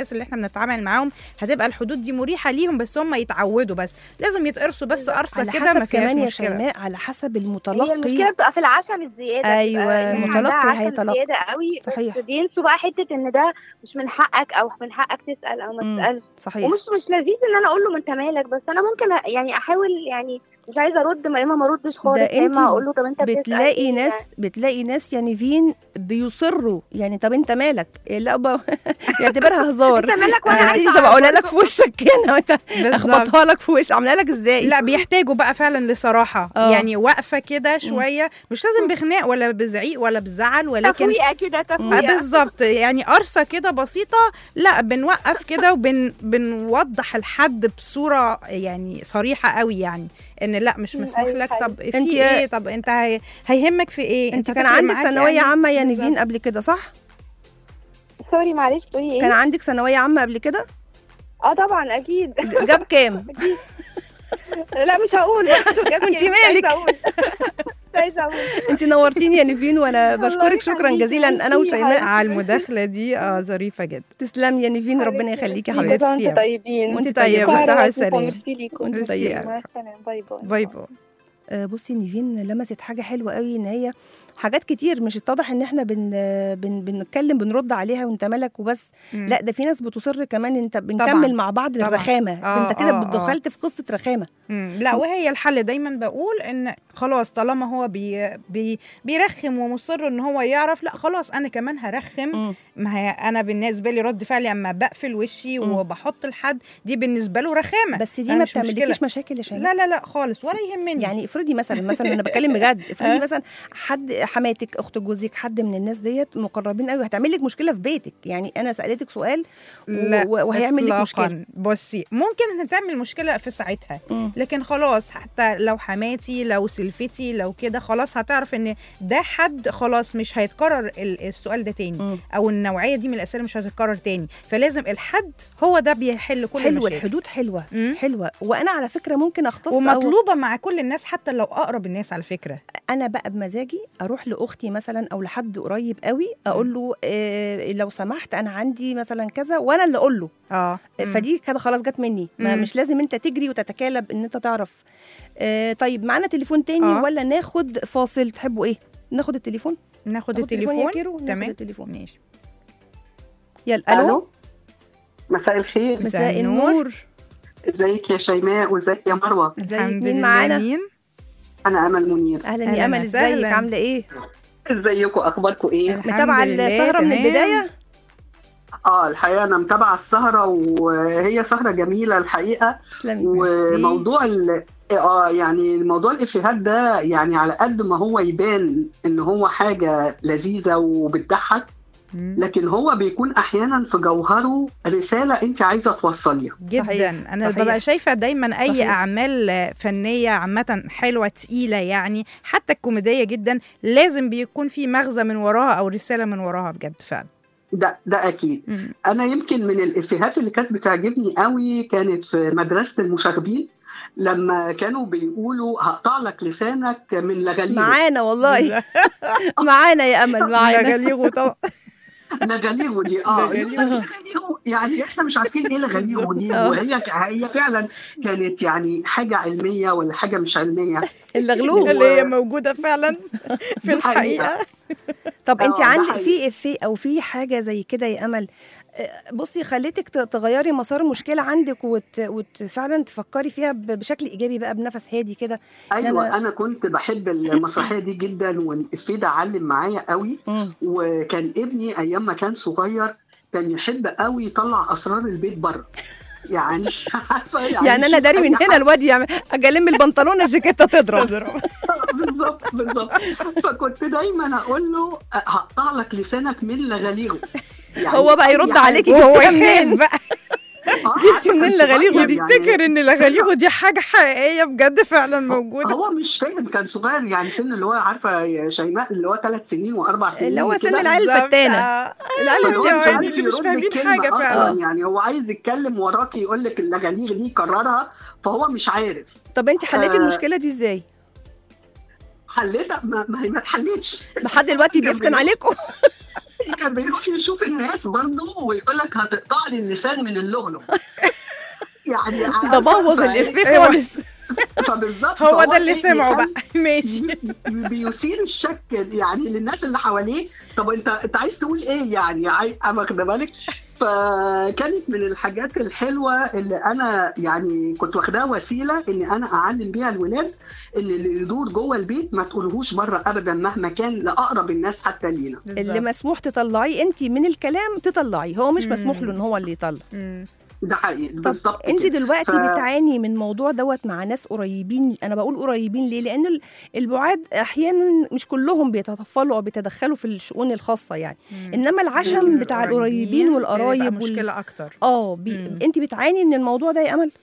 الناس اللي احنا بنتعامل معاهم هتبقى الحدود دي مريحه ليهم بس هم يتعودوا بس لازم يتقرصوا بس قرصه على كده ما حسب فيهاش كمان يا مشكله شيماء على حسب هي المتلقي المشكله بتبقى في العشم الزياده أيوة، بتبقى يعني المتلقي عندها عشم هيتلقى. زياده قوي صحيح. بس بينسوا بقى حته ان ده مش من حقك او من حقك تسال او ما مم. تسالش صحيح ومش مش لذيذ ان انا اقول له ما انت مالك بس انا ممكن أ- يعني احاول يعني مش عايزه ارد ما اما ما اردش خالص ده يا انت اما اقول له طب انت بتسال بتلاقي إيه ناس يعني. بتلاقي ناس يعني فين بيصروا يعني طب انت مالك إيه لا ب... يعتبرها هزار انت مالك يا وانا سيدي عايزة طب اقولها أعرف لك في وشك هنا وانت بالظبط اخبطها لك في وش عاملاها لك ازاي لا بيحتاجوا بقى فعلا لصراحه آه. يعني واقفه كده شويه مش لازم بخناق ولا بزعيق ولا بزعل ولكن تفويقه كده آه، تفويقه بالظبط يعني قرصه كده بسيطه لا بنوقف كده وبن بنوضح الحد بصوره يعني صريحه قوي يعني ان لا مش مم، مسموح أيوة لك حقيقي. طب في انت- ايه طب انت هي... هيهمك في ايه انت كان هتفرق عندك معاك ثانويه يعني؟ عامه يا بالظبط. نيفين قبل كده صح سوري معلش بتقولي كان ايه عندك ثانويه عامه قبل كده اه طبعا اكيد ج- جاب كام لا مش هقول برضه جاب وانت كده، مش مالك؟ عايزة أقول. مش عايزه اقول انت نورتيني يا نيفين وانا الله بشكرك شكرا يخليكي، جزيلا انا ميرسي وشيماء على المداخله دي اه ظريفه جدا تسلمي يا نيفين ربنا حبيبتي، يخليكي يا ميرسي، حبيبتي كل سنة وانتم طيبين وانت طيبة، طيبه صحة سهرة وسلام. لطيفة، ميرسي ليكم وانت ميرسي. طيبة. مع السلامة باي باي باي باي آه، بصي نيفين لمست حاجه حلوه قوي ان هي حاجات كتير مش اتضح ان احنا بن بن بنتكلم بنرد عليها وانت مالك وبس مم. لا ده في ناس بتصر كمان انت بنكمل طبعاً. مع بعض طبعاً. الرخامه آه، انت كده آه، آه. دخلت في قصه رخامه مم. لا وهي الحل دايما بقول ان خلاص طالما هو بي بي بيرخم ومصر ان هو يعرف لا خلاص انا كمان هرخم مم. ما هي انا بالنسبه لي رد فعلي اما بقفل وشي مم. وبحط الحد دي بالنسبه له رخامه بس دي أنا ما مش مشكلة. بتعملكيش مشاكل يا شيماء لا لا لا خالص ولا يهمني يعني افرضي مثلا مثلا انا بتكلم بجد افرضي آه. مثلا حد حماتك اخت جوزك حد من الناس ديت مقربين قوي هتعمل لك مشكله في بيتك يعني انا سالتك سؤال لا و- وهيعمل لك إطلاقاً. مشكله بصي ممكن انها تعمل مشكله في ساعتها مم. لكن خلاص حتى لو حماتي لو سلفتي لو كده خلاص هتعرف ان ده حد خلاص مش هيتكرر ال- السؤال ده تاني مم. او النوعيه دي من الاسئله مش هتتكرر تاني فلازم الحد هو ده بيحل كل حلوه المشاكل الحدود حلوه مم. حلوه وانا على فكره ممكن اختص أو ومطلوبه مع كل الناس حتى لو اقرب الناس على فكره انا بقى بمزاجي اروح لاختي مثلا او لحد قريب قوي اقول له آه لو سمحت انا عندي مثلا كذا وانا اللي اقول له اه مم. فدي كده خلاص جت مني ما مم. مش لازم انت تجري وتتكالب ان انت تعرف آه طيب معانا تليفون تاني آه. ولا ناخد فاصل تحبوا ايه ناخد التليفون ناخد ناخد تليفون يا التليفون كيرو ناخد تمام التليفون ماشي يلا الو الو مساء الخير مساء مساء النور. النور ازيك يا شيماء وازيك يا مروه ازيك الحمد مين لله معانا مين انا امل منير اهلا أهلاً يا امل ازيك وسهلاً. عامله ايه ازيكم اخباركم ايه الحمد متابعه لله، السهره من تمام. البدايه اه الحقيقه انا متابعه السهره وهي سهره جميله الحقيقه تسلمي وموضوع ال... اه يعني موضوع الافيهات ده يعني على قد ما هو يبان ان هو حاجه لذيذه وبتضحك مم. لكن هو بيكون احيانا في جوهره رساله انت عايزه توصليها جدا صحيح، انا صحيح. ببقى شايفه دايما اي صحيح. اعمال فنيه عامه حلوه تقيله يعني حتى الكوميديه جدا لازم بيكون في مغزى من وراها او رساله من وراها بجد فعلا ده ده اكيد مم. انا يمكن من الافيهات اللي كانت بتعجبني قوي كانت في مدرسه المشاغبين لما كانوا بيقولوا هقطع لك لسانك من لغاليغو معانا والله معانا يا امل معانا لغاليغو طبعا لغاليغو دي اه لغاليغو. لغاليغو يعني احنا مش عارفين ايه لغاليغو دي آه. وهي هي فعلا كانت يعني حاجه علميه ولا حاجه مش علميه اللغلوغ اللي هي موجوده فعلا في دي حقيقة. طب الحقيقه انت آه، ده عندك حقيقي. في افيه او في حاجه زي كده يا امل آه، بصي خليتك ت- تغيري مسار المشكله عندك وت... وفعلا تفكري فيها ب- بشكل ايجابي بقى بنفس هادي كده ايوه أنا- انا كنت بحب المسرحيه دي جدا والافيه ده علم معايا قوي مم. وكان ابني ايام ما كان صغير كان يحب قوي يطلع اسرار البيت بره يعني عارفه يعني انا شوف داري أي من هنا حد- الواد يعمل اجي الم البنطلون الجاكيته تضرب بالظبط بالظبط فكنت دايما اقول له هقطع لك لسانك من لغاليغو يعني هو بقى أي يرد حاجة. عليكي وهو جبتيها يخاف منين بقى آه، جبتي حتى منين كان لغاليغو صغير دي؟ يعني. تفتكر ان لغاليغو دي حاجه حقيقيه بجد فعلا موجوده هو مش فاهم كان صغير يعني سن اللي هو عارفه يا شيماء اللي هو ثلاث سنين واربع سنين اللي هو سن كده. العيال بالظبط. الفتانه آه. العيال فاللي هو يا مش عيني عارف اللي مش يرد فاهمين الكلمة حاجة أصلاً. فعلا. يعني هو عايز يتكلم وراكي يقول لك اللغاليغ دي كررها فهو مش عارف طب انت حليتي آه. المشكله دي ازاي حليتها ما, ما هي ما اتحلتش لحد دلوقتي بيفتن عليكم كان بيروح يشوف الناس برضه ويقول لك هتقطع لي اللسان من اللغلغ يعني ده عارفة؟ بوظ ف- الافيه خالص فبالظبط هو ده اللي إيه سمعه بيخلي- بقى ماشي بيثير الشك يعني للناس اللي حواليه طب انت انت عايز تقول ايه يعني عايز واخده بالك فكانت من الحاجات الحلوه اللي انا يعني كنت واخداها وسيله ان انا اعلم بيها الولاد ان اللي يدور جوه البيت ما تقولهوش بره ابدا مهما كان لاقرب الناس حتى لينا اللي مسموح تطلعيه انت من الكلام تطلعيه هو مش مم. مسموح له ان هو اللي يطلع مم. ده حقيقي بالظبط انت كده. دلوقتي ف- بتعاني من الموضوع دوت مع ناس قريبين انا بقول قريبين ليه لان ال- البعاد احيانا مش كلهم بيتطفلوا او بيتدخلوا في الشؤون الخاصه يعني مم. انما العشم بتاع القريبين بيبقى والقرايب وال... مشكله اكتر اه بي... مم. انت بتعاني من الموضوع ده يا امل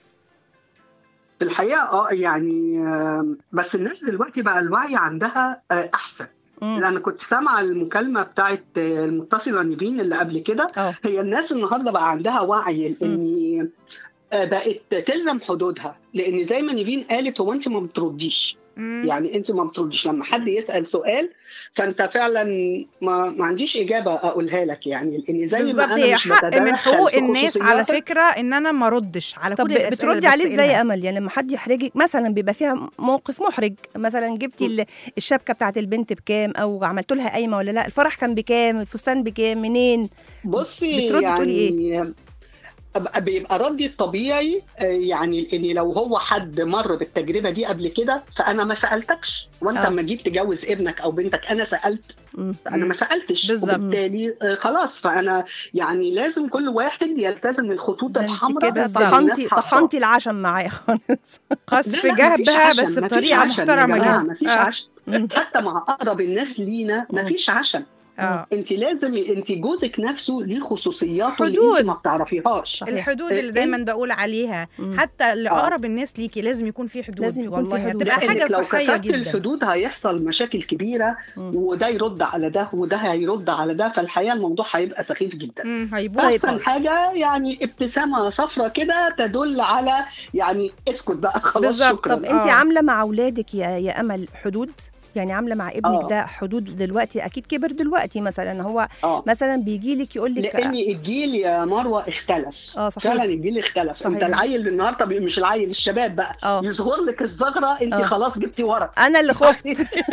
في الحقيقه اه يعني آم، بس الناس دلوقتي بقى الوعي عندها آه، احسن مم. لان كنت سامعه المكالمه بتاعت آه، المتصله نيفين اللي قبل كده اه هي الناس النهارده بقى عندها وعي ان آه، بقت تلزم حدودها لان زي ما نيفين قالت هو انت ما بترديش مم. يعني انت ما بترديش لما حد يسال سؤال فانت فعلا ما, ما عنديش اجابه اقولها لك يعني لان زي ما بالظبط انا هي مش حق من بتدخل حقوق في الناس على خصوصياتك، فكره ان انا ما اردش على طب كل الاسئله بتردي اللي عليه ازاي بسألها. يا امل يعني لما حد يحرجك مثلا بيبقى فيها موقف محرج مثلا جبتي ال- الشبكه بتاعت البنت بكام او عملت لها قايمه ولا لا الفرح كان بكام الفستان بكام منين بصي بتردي يعني تقولي إيه؟ أبقى- بيبقى ردي الطبيعي آه، يعني ان لو هو حد مر بالتجربه دي قبل كده فانا ما سالتكش وانت آه. لما جيت تجوز ابنك او بنتك انا سالت مم. انا ما سالتش بالظبط. وبالتالي آه، خلاص فانا يعني لازم كل واحد يلتزم الخطوط ده انت الحمراء كده اللي الناس طحنتي حاطاها. طحنتي العشم معايا خالص قذف لا، لا، مفيش جهبها عشم، بس مفيش بطريقه عشم يا محترمه جماعة، جدا مفيش آه. عشم مم. حتى مع اقرب الناس لينا مفيش عشم اه انت لازم انت جوزك نفسه ليه خصوصياته اللي حدود. انت ما بتعرفيهاش صحيح. الحدود إيه، اللي دايما بقول عليها مم. حتى لاقرب الناس ليكي لازم يكون في حدود لازم يكون في والله حدود. هتبقى حاجه لأنك لو صحيه كسرت جدا الحدود هيحصل مشاكل كبيره مم. وده يرد على ده وده هيرد على ده فالحقيقه الموضوع هيبقى سخيف جدا مم، هيبوظ احسن خالص. حاجه يعني ابتسامه صفرة كده تدل على يعني اسكت بقى خلاص بالظبط. شكرا طب انت آه. عامله مع اولادك يا يا امل حدود يعني عامله مع ابنك آه. ده حدود دلوقتي اكيد كبر دلوقتي مثلا هو اه مثلا بيجي لك يقول لك لان الجيل يا مروه اختلف اه صحيح فعلا الجيل اختلف صحيح. انت العيل النهارده بي- مش العيل الشباب بقى اه يظهر لك الزغره انت آه. خلاص جبتي ورق انا اللي خفت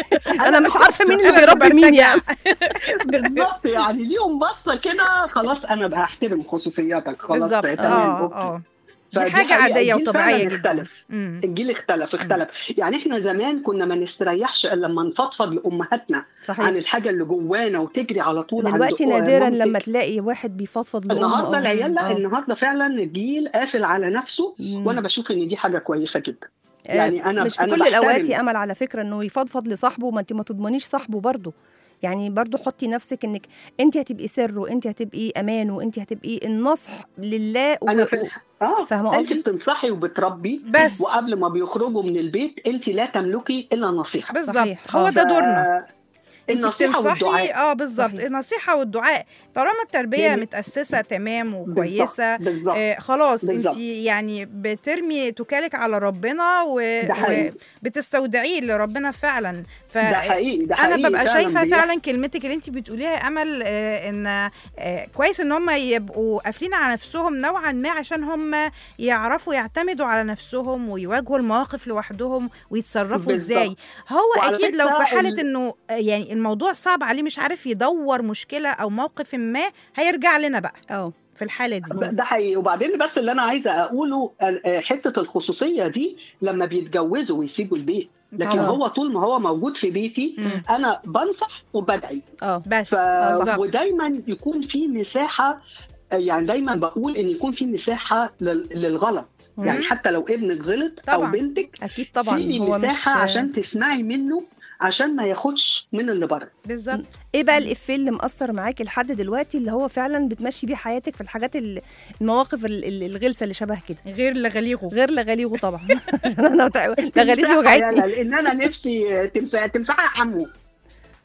انا مش اللي عارفه مين اللي أنا اللي بيربي مين يعني بالظبط يعني ليهم بصه كده خلاص انا بقى هحترم خصوصياتك خلاص بالظبط تمام اه اوكي اه دي فدي حاجه حقيقة. عاديه الجيل وطبيعيه فعلاً جدا اختلف مم. الجيل اختلف اختلف يعني احنا زمان كنا ما نستريحش الا لما نفضفض لامهاتنا عن صحيح الحاجه اللي جوانا وتجري على طول عند دلوقتي أم- نادرا مامتك. لما تلاقي واحد بيفضفض لامه النهارده أو- العيال لا آه. النهارده فعلا الجيل قافل على نفسه مم. وانا بشوف ان دي حاجه كويسه جدا آه، يعني أنا- مش في أنا كل الاوقات بحترم. يا امل على فكره انه يفضفض لصاحبه ما انت ما تضمنيش صاحبه برضه يعني برضه حطي نفسك انك انت هتبقي سره انت هتبقي امانه انت هتبقي النصح لله و... انا في الح- اه فاهمة انت قصدي؟ بتنصحي وبتربي بس وقبل ما بيخرجوا من البيت انت لا تملكي الا نصيحه بالظبط صحيح. هو ده ف- دورنا انت النصيحه بتنصحي والدعاء اه بالظبط صحيح. النصيحه والدعاء طالما التربيه يعني- متاسسه تمام وكويسه بالظبط بالظبط آه خلاص بالظبط. انت يعني بترمي توكالك على ربنا ده حقيقي. وبتستودعيه لربنا فعلا ف ده حقيقي ده حقيقي انا ببقى فعلاً شايفه بيحصل. فعلا كلمتك اللي انت بتقوليها يا امل آه، ان آه، كويس ان هم يبقوا قافلين على نفسهم نوعا ما عشان هم يعرفوا يعتمدوا على نفسهم ويواجهوا المواقف لوحدهم ويتصرفوا بالظبط. ازاي هو وعلى اكيد لو فكرة في حاله ال- انه آه، يعني الموضوع صعب عليه مش عارف يدور مشكله او موقف ما هيرجع لنا بقى اه في الحاله دي ده حقيقي وبعدين بس اللي انا عايزه اقوله آه، حته الخصوصيه دي لما بيتجوزوا ويسيبوا البيت لكن طبعاً. هو طول ما هو موجود في بيتي مم. انا بنصح وبدعي اه بس ف... آه، بالظبط. ودايما يكون في مساحه يعني دايما بقول ان يكون في مساحه لل... للغلط مم. يعني حتى لو ابنك غلط او طبعاً. بنتك اكيد طبعا في هو مساحه مش عشان تسمعي منه عشان ما ياخدش من اللي بره بالظبط ايه بقى الافيه اللي مأثر معاكي لحد دلوقتي اللي هو فعلا بتمشي بيه حياتك في الحاجات ال- المواقف ال- ال- الغلسه اللي شبه كده غير لغليغه غير لغاليغو طبعا عشان انا بتع... لغاليغي وجعتني لان انا نفسي تمسح تمسحها يا حمو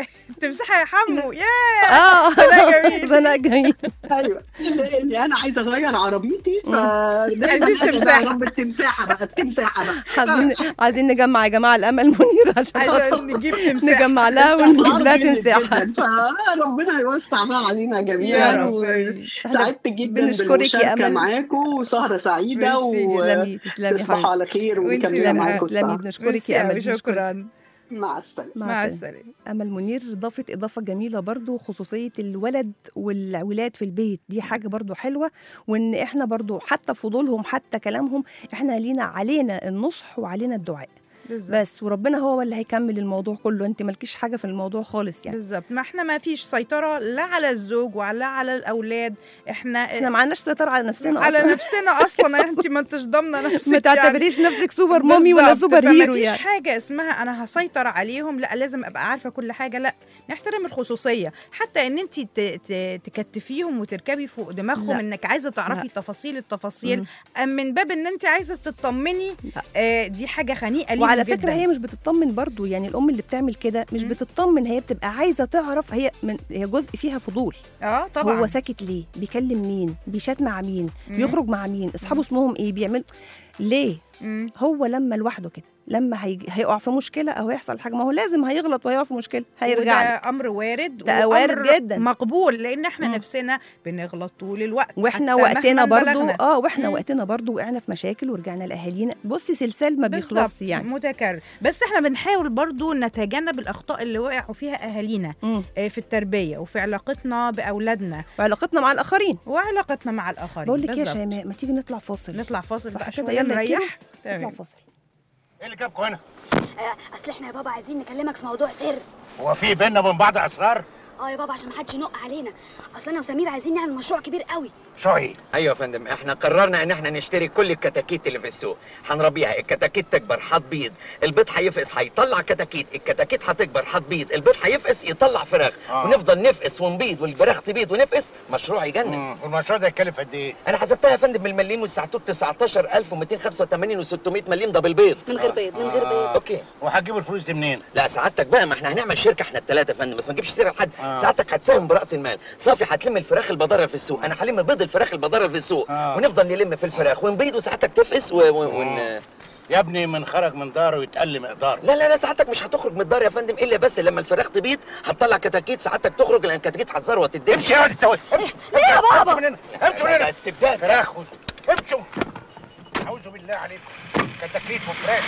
تمسحها يا حمو يا اه سناء جميل. سناء جميل ايوه لان انا عايزه اغير عربيتي ف عايزين تمساحة. رب التمساحه بقى التمساحه بقى عايزين عايزين نجمع يا جماعه الامل منير عشان خاطر عشان نجيب تمساح نجمع لها ونجيب لها جامد تمساحه جداً. فربنا يوسع بقى علينا يا جميعا رب سعدت جدا بنشكرك يا بالمشاركه أمل. معاكم وسهره سعيده ميرسي. تسلمي تسلمي يا وتصبحوا حبيبتي على خير وانتي ونكمل كمان. معاكم تسلمي السهرة. بنشكرك يا امل بنشكرك. شكرا مع السلامه مع السلامة. السلامه امل منير ضافت اضافه جميله برضو خصوصيه الولد والولاد في البيت دي حاجه برضو حلوه وان احنا برضو حتى فضولهم حتى كلامهم احنا لينا علينا النصح وعلينا الدعاء بالظبط بس وربنا هو اللي هيكمل الموضوع كله انت مالكيش حاجه في الموضوع خالص يعني بالظبط ما احنا ما فيش سيطره لا على الزوج ولا على الاولاد احنا احنا ما عندناش سيطره على نفسنا على اصلا نفسنا اصلا انت ما انتش ضامنه نفسك ما تعتبريش نفسك سوبر مامي ولا بالظبط. سوبر فما هيرو فيش يعني حاجه اسمها انا هسيطر عليهم لا لازم ابقى عارفه كل حاجه لا نحترم الخصوصيه حتى ان انت ت- ت- تكتفيهم وتركبي فوق دماغهم لا. انك عايزه تعرفي لا. تفاصيل التفاصيل مم. أم من باب ان انت عايزه تطمني لا. آه دي حاجه خنيقه ليهم وعلى جداً. فكره هي مش بتطمن برضو يعني الام اللي بتعمل كده مش مم. بتطمن هي بتبقى عايزه تعرف هي من هي جزء فيها فضول اه طبعا هو ساكت ليه بيكلم مين بيشات مع مين مم. بيخرج مع مين اصحابه اسمهم ايه بيعمل ليه مم. هو لما لوحده كده لما هيج... هيقع في مشكله او هيحصل حاجه ما هو لازم هيغلط وهيقع في مشكله هيرجع لك وده امر وارد ده وأمر وارد جداً. مقبول لان احنا مم. نفسنا بنغلط طول الوقت واحنا حتى وقتنا مهما برضو بلغنا. اه واحنا مم. وقتنا برضو وقعنا في مشاكل ورجعنا لاهالينا بصي سلسال ما بالظبط، بيخلصش يعني متكرر بس احنا بنحاول برضو نتجنب الاخطاء اللي وقعوا فيها اهالينا مم. آه، في التربيه وفي علاقتنا باولادنا وعلاقتنا مع الاخرين وعلاقتنا مع الاخرين بقول لك ايه يا بالظبط. شيماء ما تيجي نطلع فاصل نطلع فاصل صح بقى كده شويه يلا يا كيرو. نريح نطلع تمام. فاصل ايه اللي جابكم هنا؟ آه، اصل احنا يا بابا عايزين نكلمك في موضوع سر هو في بينا وبين بعض اسرار؟ اه يا بابا عشان محدش ينق علينا اصل انا وسمير عايزين نعمل مشروع كبير قوي شو هي؟ ايوه يا فندم احنا قررنا ان احنا نشتري كل الكتاكيت اللي في السوق هنربيها الكتاكيت تكبر هتبيض البيض هيفقس هيطلع كتاكيت الكتاكيت هتكبر هتبيض البيض هيفقس يطلع فراخ آه. ونفضل نفقس ونبيض والفراخ تبيض ونفقس مشروع يجنن مم، والمشروع ده يكلف قد ايه؟ انا حسبتها يا فندم بالمليم والساعتوت 19285 و600 مليم ده بالبيض من غير بيض من غير بيض اوكي وهتجيبوا الفلوس دي منين؟ لا سعادتك بقى ما احنا هنعمل شركه احنا الثلاثه يا فندم بس ما نجيبش سيره لحد آه. سعادتك هتساهم براس المال صافي هتلم الفراخ البضاره في السوق انا هلم بيض الفراخ البضاره في السوق آه. ونفضل نلم في الفراخ ونبيض وسعادتك تفقس و... و... ون... آه. يا ابني من خرج من داره يتقل مقداره لا لا لا سعادتك مش هتخرج من الدار يا فندم الا بس لما الفراخ تبيض هتطلع كتاكيت سعادتك تخرج لان الكتاكيت هتزروت الدنيا امشي يا انت امشي ليه يا بابا؟ امشي من هنا امشي من ده هنا استبداد فراخ و- امشوا اعوذ بالله عليكم كتاكيت وفراخ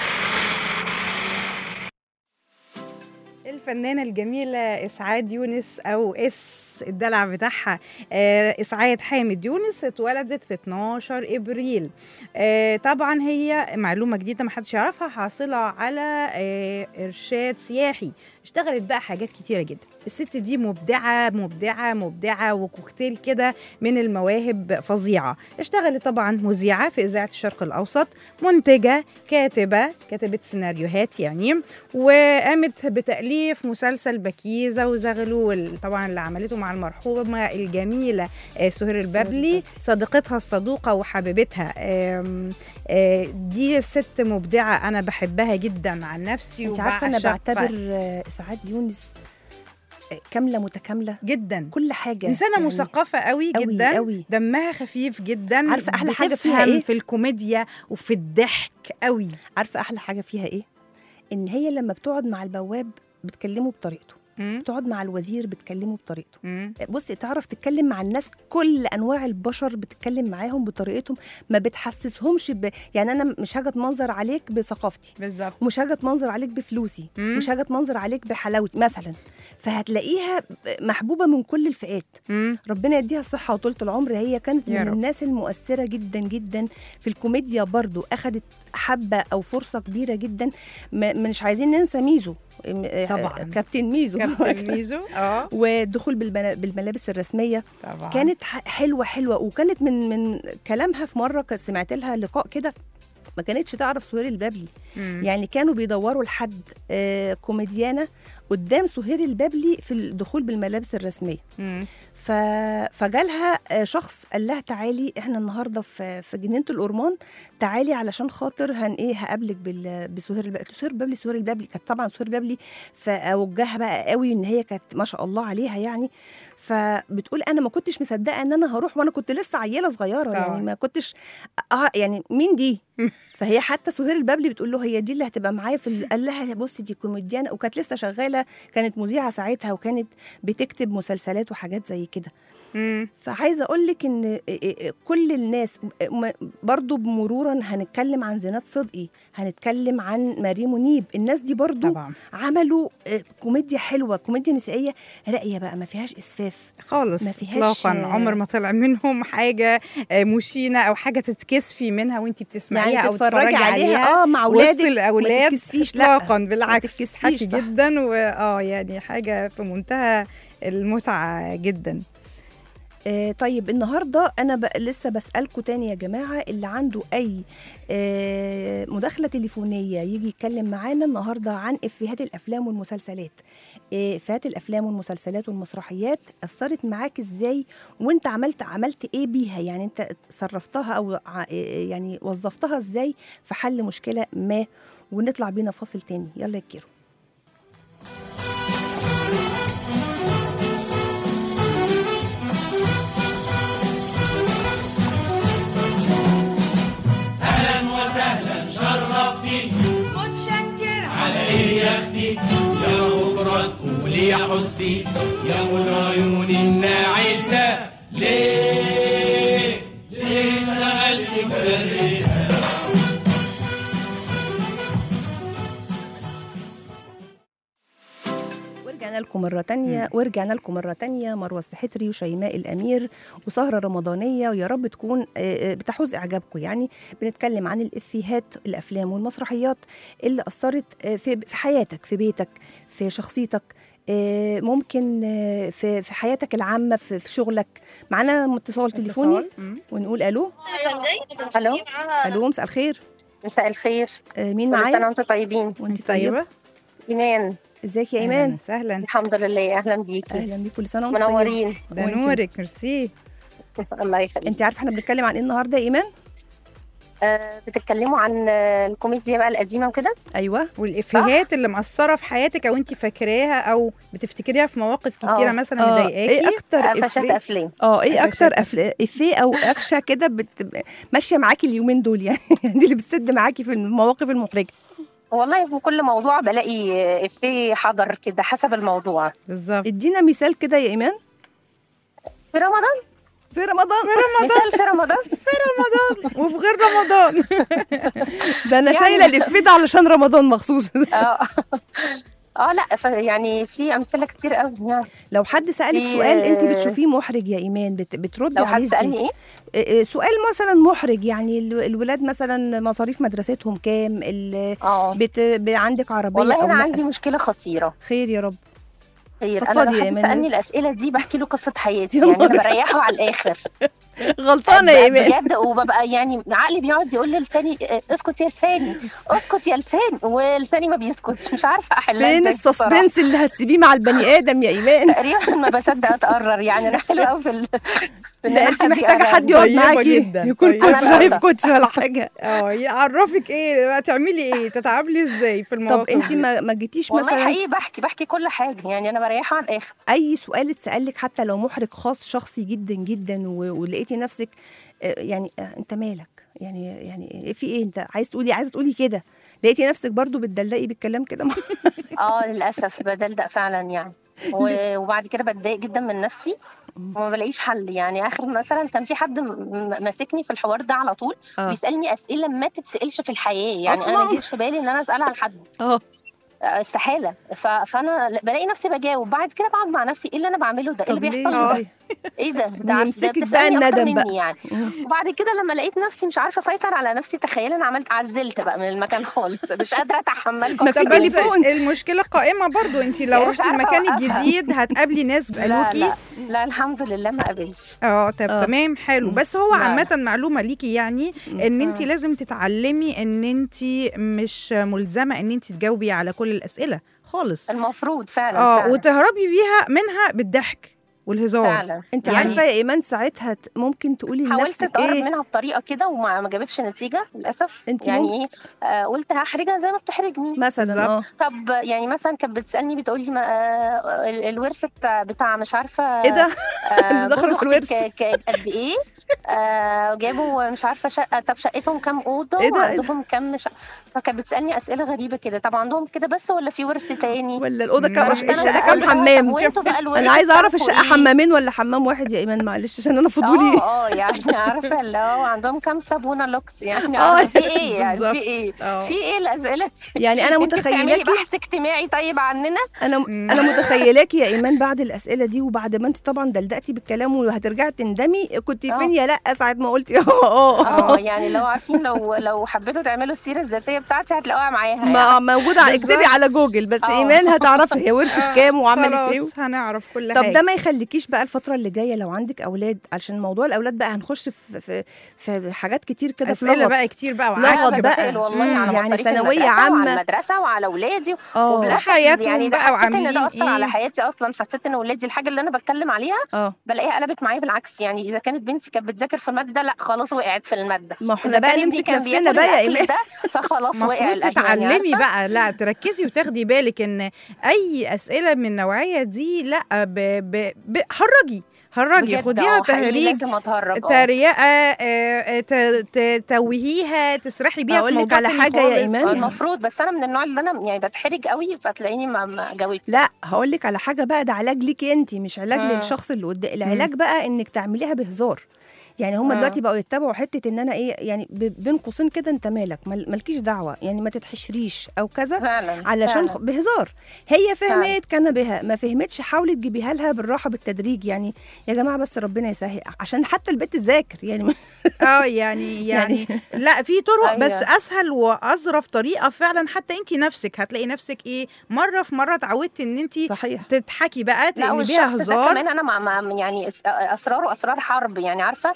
الفنانة الجميلة إسعاد يونس أو إس الدلع بتاعها آه، إسعاد حامد يونس اتولدت في 12 إبريل آه، طبعا هي معلومة جديدة محدش يعرفها حاصلة على آه، إرشاد سياحي اشتغلت بقى حاجات كتيرة جدا الست دي مبدعة مبدعة مبدعة وكوكتيل كده من المواهب فظيعة اشتغلت طبعا مذيعة في إذاعة الشرق الأوسط منتجة كاتبة كتبت سيناريوهات يعني وقامت بتأليف مسلسل بكيزة وزغلول طبعا اللي عملته مع المرحومة الجميلة آه، سهير البابلي صديقتها الصدوقة وحبيبتها آم، آه، دي ست مبدعة أنا بحبها جدا عن نفسي انت عارفه انا وبعشقها بعتبر آه، اسعاد يونس آه، كامله متكامله جدا كل حاجه إنسانة يعني مثقفة قوي أوي جدا أوي. دمها خفيف جدا عارفة أحلى حاجة فيها بتفهم إيه؟ في الكوميديا وفي الضحك قوي عارفه احلى حاجه فيها ايه ان هي لما بتقعد مع البواب بتكلمه بطريقته مم. بتقعد مع الوزير بتكلمه بطريقته مم. بصي تعرف تتكلم مع الناس كل انواع البشر بتتكلم معاهم بطريقتهم ما بتحسسهمش ب... يعني انا مش هاجي اتمنظر عليك بثقافتي بالظبط ومش هاجي اتمنظر عليك بفلوسي مم. مش هاجي اتمنظر عليك بحلاوتي مثلا فهتلاقيها محبوبه من كل الفئات مم. ربنا يديها الصحة وطولة العمر هي كانت يا من رب. الناس المؤثرة جدا جدا في الكوميديا برضو أخدت حبة أو فرصة كبيرة جدا ما- مش عايزين ننسى ميزو م- آه، طبعاً. كابتن ميزو كابتن ميزو اه والدخول بالبنا- بالملابس الرسمية طبعا كانت ح- حلوة حلوة وكانت من من كلامها في مرة كنت سمعت لها لقاء كده ما كانتش تعرف سهير البابلي مم. يعني كانوا بيدوروا لحد آه، كوميديانة قدام سهير البابلي في الدخول بالملابس الرسميه مم. ف... فجالها آه، شخص قال لها تعالي احنا النهارده في في جنينه الأورمان تعالي علشان خاطر هن ايه هقابلك بال... بسهير البابلي سهير البابلي سهير البابلي كانت طبعا سهير البابلي فاوجهها بقى قوي ان هي كانت ما شاء الله عليها يعني فبتقول انا ما كنتش مصدقه ان انا هروح وانا كنت لسه عيله صغيره طبعاً. يعني ما كنتش اه يعني مين دي فهي حتى سهير البابلي بتقول له هي دي اللي هتبقى معايا في ال- قال لها بصي دي كوميديانه وكانت لسه شغاله كانت مذيعه ساعتها وكانت بتكتب مسلسلات وحاجات زي كده مم. فعايزه اقول لك ان كل الناس م- برضو مرورا هنتكلم عن زينات صدقي هنتكلم عن ماري منيب الناس دي برضو طبعا عملوا آه، كوميديا حلوه كوميديا نسائيه راقيه بقى ما فيهاش اسفاف خالص ما فيهاش- اطلاقا عمر ما طلع منهم حاجه آه، مشينه او حاجه تتكسفي منها وانت بتسمعيها يعني او تتفرجي عليها اه مع وسط اولادك ما الاولاد تتكسفيش لا اطلاقا بالعكس تتكسفيش حكي صح. جدا واه يعني حاجه في منتهى المتعه جدا آه طيب النهارده انا ب... لسه بسالكم تاني يا جماعه اللي عنده اي آه مداخله تليفونيه يجي يتكلم معانا النهارده عن افيهات الافلام والمسلسلات آه، افيهات الافلام والمسلسلات والمسرحيات اثرت معاك ازاي وانت عملت عملت ايه بيها يعني انت صرفتها او ع- آه، يعني وظفتها ازاي في حل مشكله ما ونطلع بينا فاصل تاني يلا يا كيرو اهلا وسهلا شرفتي متشكرة على ايه يا اختي يا بكره تقولي يا حسي يا من عيون الناعسه ليه ليه اشتغلت مدرسه ورجعنا لكم مرة تانية ورجعنا لكم مرة تانية مروة السحتري وشيماء الأمير وسهرة رمضانية ويا رب تكون آه، آه، بتحوز إعجابكم يعني بنتكلم عن الإفيهات الأفلام والمسرحيات اللي أثرت آه، في في حياتك في بيتك في شخصيتك آه، ممكن آه، في في حياتك العامة في في شغلك معانا اتصال تليفوني مم. ونقول ألو الو ألو مساء الخير مساء الخير آه، مين كل سنه معايا وانتم طيبين وانت طيبة ايمان ازيك يا إيمان سهلا الحمد لله اهلا بيكي أهلا بيك كل سنة وانت طيبة منورين ده وانتي- نورك ميرسي الله يخليك انت عارفة احنا بنتكلم عن ايه النهاردة يا إيمان آه بتتكلموا عن آه، الكوميديا بقى القديمه وكده أيوه والافيهات اللي مأثره في حياتك او انت فاكراها او بتفتكريها في مواقف كتيره آه. مثلا آه، مضايقاكي ايه اكتر قفشات إفيه- افلام اه ايه قفشات اكتر أفل... افيه او قفشه كده بت... ماشيه معاكي اليومين دول يعني دي اللي بتسد معاكي في المواقف المحرجه والله في كل موضوع بلاقي آه، افيه حضر كده حسب الموضوع بالظبط ادينا مثال كده يا ايمان في رمضان في رمضان مثال في رمضان وفي غير رمضان ده انا يعني- شايله الافيه ده علشان رمضان مخصوص اه اه لا ف- يعني في امثله كتير قوي يعني لو حد سالك في- سؤال انت بتشوفيه محرج يا ايمان بت... بتردي لو حد عليه سالني ازاي ايه إيه، إيه، سؤال مثلا محرج يعني ال- الولاد مثلا مصاريف مدرستهم كام ال... اه بت... ب... عندك عربيه والله او انا لا عندي مشكله خطيره خير يا رب خير انا فضفضي لو يا حد إيمان. سالني الاسئله دي بحكي له قصه حياتي يا يعني انا نهار. بريحه على الاخر غلطانه يا ايمان بجد وببقى يعني عقلي بيقعد يقول لي لساني آه، اسكت يا لساني اسكت يا لساني ولساني ما بيسكتش مش عارفه احلها فين إزاي بصراحة. السسبنس اللي هتسيبيه مع البني ادم يا ايمان تقريبا ما بصدق اتقرر يعني انا حلوه قوي في ال... في إن لا أنا انت حد محتاجه يقرر. حد يقعد طيبة معاكي جدا، يكون طيبة. كوتش أنا لايف لا. كوتش ولا حاجه اه يعرفك ايه بقى تعملي ايه تتعاملي ازاي في المواقف طب انت دي؟ ما ما جيتيش والله مثلا حقيقي بحكي بحكي كل حاجه يعني انا بريحه على الاخر اي سؤال اتسالك حتى لو محرج خاص شخصي جدا جدا و- ولقيتي نفسك آه، يعني آه، انت مالك يعني يعني في ايه انت عايز تقولي عايزه تقولي كده لقيتي نفسك برضو بتدلقي بالكلام كده اه للاسف بدلدق فعلا يعني و- وبعد كده بتضايق جدا من نفسي وما بلاقيش حل يعني اخر مثلا كان في حد م- م- ماسكني في الحوار ده على طول آه. بيسالني اسئله ما تتسالش في الحياه يعني انا أصلاً؟ ما جيش في بالي ان انا اسالها لحد اه آه، استحاله ف... فانا بلاقي نفسي بجاوب بعد كده بقعد مع نفسي ايه اللي انا بعمله ده ايه اللي طب ليه بيحصل ده طيب؟ ايه ده ده عارف- ده بيمسكك بقى بتسألني أكتر الندم بقى. مني يعني وبعد كده لما لقيت نفسي مش عارفه اسيطر على نفسي تخيل انا عملت عزلت بقى من المكان خالص مش قادره اتحملكم ما في طب بس تليفون. المشكله قائمه برضو انت لو يعني مش رحتي عارفة المكان أوقفها. الجديد هتقابلي ناس لا قالوكي لا لا الحمد لله ما قابلتش اه طب آه. تمام حلو بس هو لا. عامة معلومة ليكي يعني ان انت آه. لازم تتعلمي ان انت مش ملزمة ان انت تجاوبي على كل الاسئلة خالص المفروض فعلا اه فعلا. وتهربي بيها منها بالضحك والهزار فعلا انت يعني- عارفه يا ايمان ساعتها ت- ممكن تقولي حاولت لنفسك اتقرب ايه منها بطريقه كده وما ما جابتش نتيجه للاسف انت يعني ممكن- ايه آه قلت هحرجها زي ما بتحرجني مثلا اه طب يعني مثلا كانت بتسالني بتقول لي آه ال- الورث بتاع, بتاع مش عارفه ايه ده آه اللي دخلوا جوز في الورث. أختك ك- قد ايه آه جابوا مش عارفه شقه طب شقتهم كام اوضه إيه ده؟ إيه ده؟ وعندهم كام شقه فكانت بتسالني اسئله غريبه كده طب عندهم كده بس ولا في ورث تاني ولا الاوضه كام فرحت أنا الشقه قلت كام لها طب حمام وانتوا بقى الورث انا عايزه اعرف بتاعكوا الشقه إيه؟ حمامين ولا حمام واحد يا ايمان معلش عشان انا فضولي اه اه يعني عارفه اللي هو عندهم كام صابونه لوكس يعني آه، عارفة في ايه يعني بالظبط. في ايه آه. في ايه الاسئله دي يعني انا انت بتعملي متخيلاكي بحث اجتماعي طيب عننا انا انا متخيلاكي يا ايمان بعد الاسئله دي وبعد ما انت طبعا دلدقتي بالكلام وهترجعي تندمي كنت آه. فين يا لا ساعه ما قلتي اه اه اه يعني لو عارفين لو لو حبيتوا تعملوا السيره الذاتيه بتاعتي هتلاقوها معاها ما يعني. موجوده على اكتبي على جوجل بس آه. ايمان هتعرفي هي ورثت آه، كام وعملت ايه خلاص هنعرف كل طب حاجه ده ما يخليكيش بقى الفتره اللي جايه لو عندك اولاد علشان موضوع الاولاد بقى هنخش في في, في حاجات كتير كده في اسئله لغط بقى كتير بقى لغط وعك أنا بقى. بسأل والله مم، على يعني مصاريف ثانوية المدرسة عامة. وعلى المدرسة وعلى أولادي اه وبالأسف حياتهم يعني ده بقى حسيت إن وعاملين ده أثر على إيه. حياتي أصلا حسيت إن ولادي الحاجة اللي أنا بتكلم عليها اه بلاقيها قلبت معايا بالعكس يعني إذا كانت بنتي كانت بتذاكر في مادة لا خلاص وقعت في المادة ما احنا إذا بقى كان ابني نمسك كان نفسنا بياكل بقى يا الأكل ايمان ده فخلاص وقع المفروض الأكل تتعلمي يعني عارفة؟ بقى لا تركزي وتاخدي بالك ان اي اسئله من النوعيه دي لا ب... ب... ب... هرجي هرجي بجد خديها اه حقيقي تهريج لازم اتهرج اه تريقه آه، آه، ت- ت- توهيها تسرحي بيها في أقول لك موضوع على تاني حاجة يا خالص. إيمان؟ المفروض بس انا من النوع اللي انا يعني بتحرج قوي فتلاقيني ما ما جاوبت لا هقول لك على حاجه بقى ده علاج ليكي انت مش علاج مم. للشخص اللي قدام العلاج بقى انك تعمليها بهزار يعني هم مم. دلوقتي بقوا يتبعوا حته ان انا ايه يعني ب- بين قوسين كده انت مالك مال- مالكيش دعوه يعني ما تتحشريش او كذا فعلا علشان فعلا. خ- بهزار هي فعلا. فهمت كان بها ما فهمتش حاولي تجيبيها لها بالراحه بالتدريج يعني يا جماعه بس ربنا يسهل عشان حتى البنت تذاكر يعني اه يعني يعني لا في طرق أيوة. بس اسهل واظرف طريقه فعلا حتى انت نفسك هتلاقي نفسك ايه مره في مره اتعودتي ان انت صحيح تضحكي بقى لا تقلبيها والشخص ده هزار كمان انا مع مع يعني أس- اسراره اسرار حرب يعني عارفه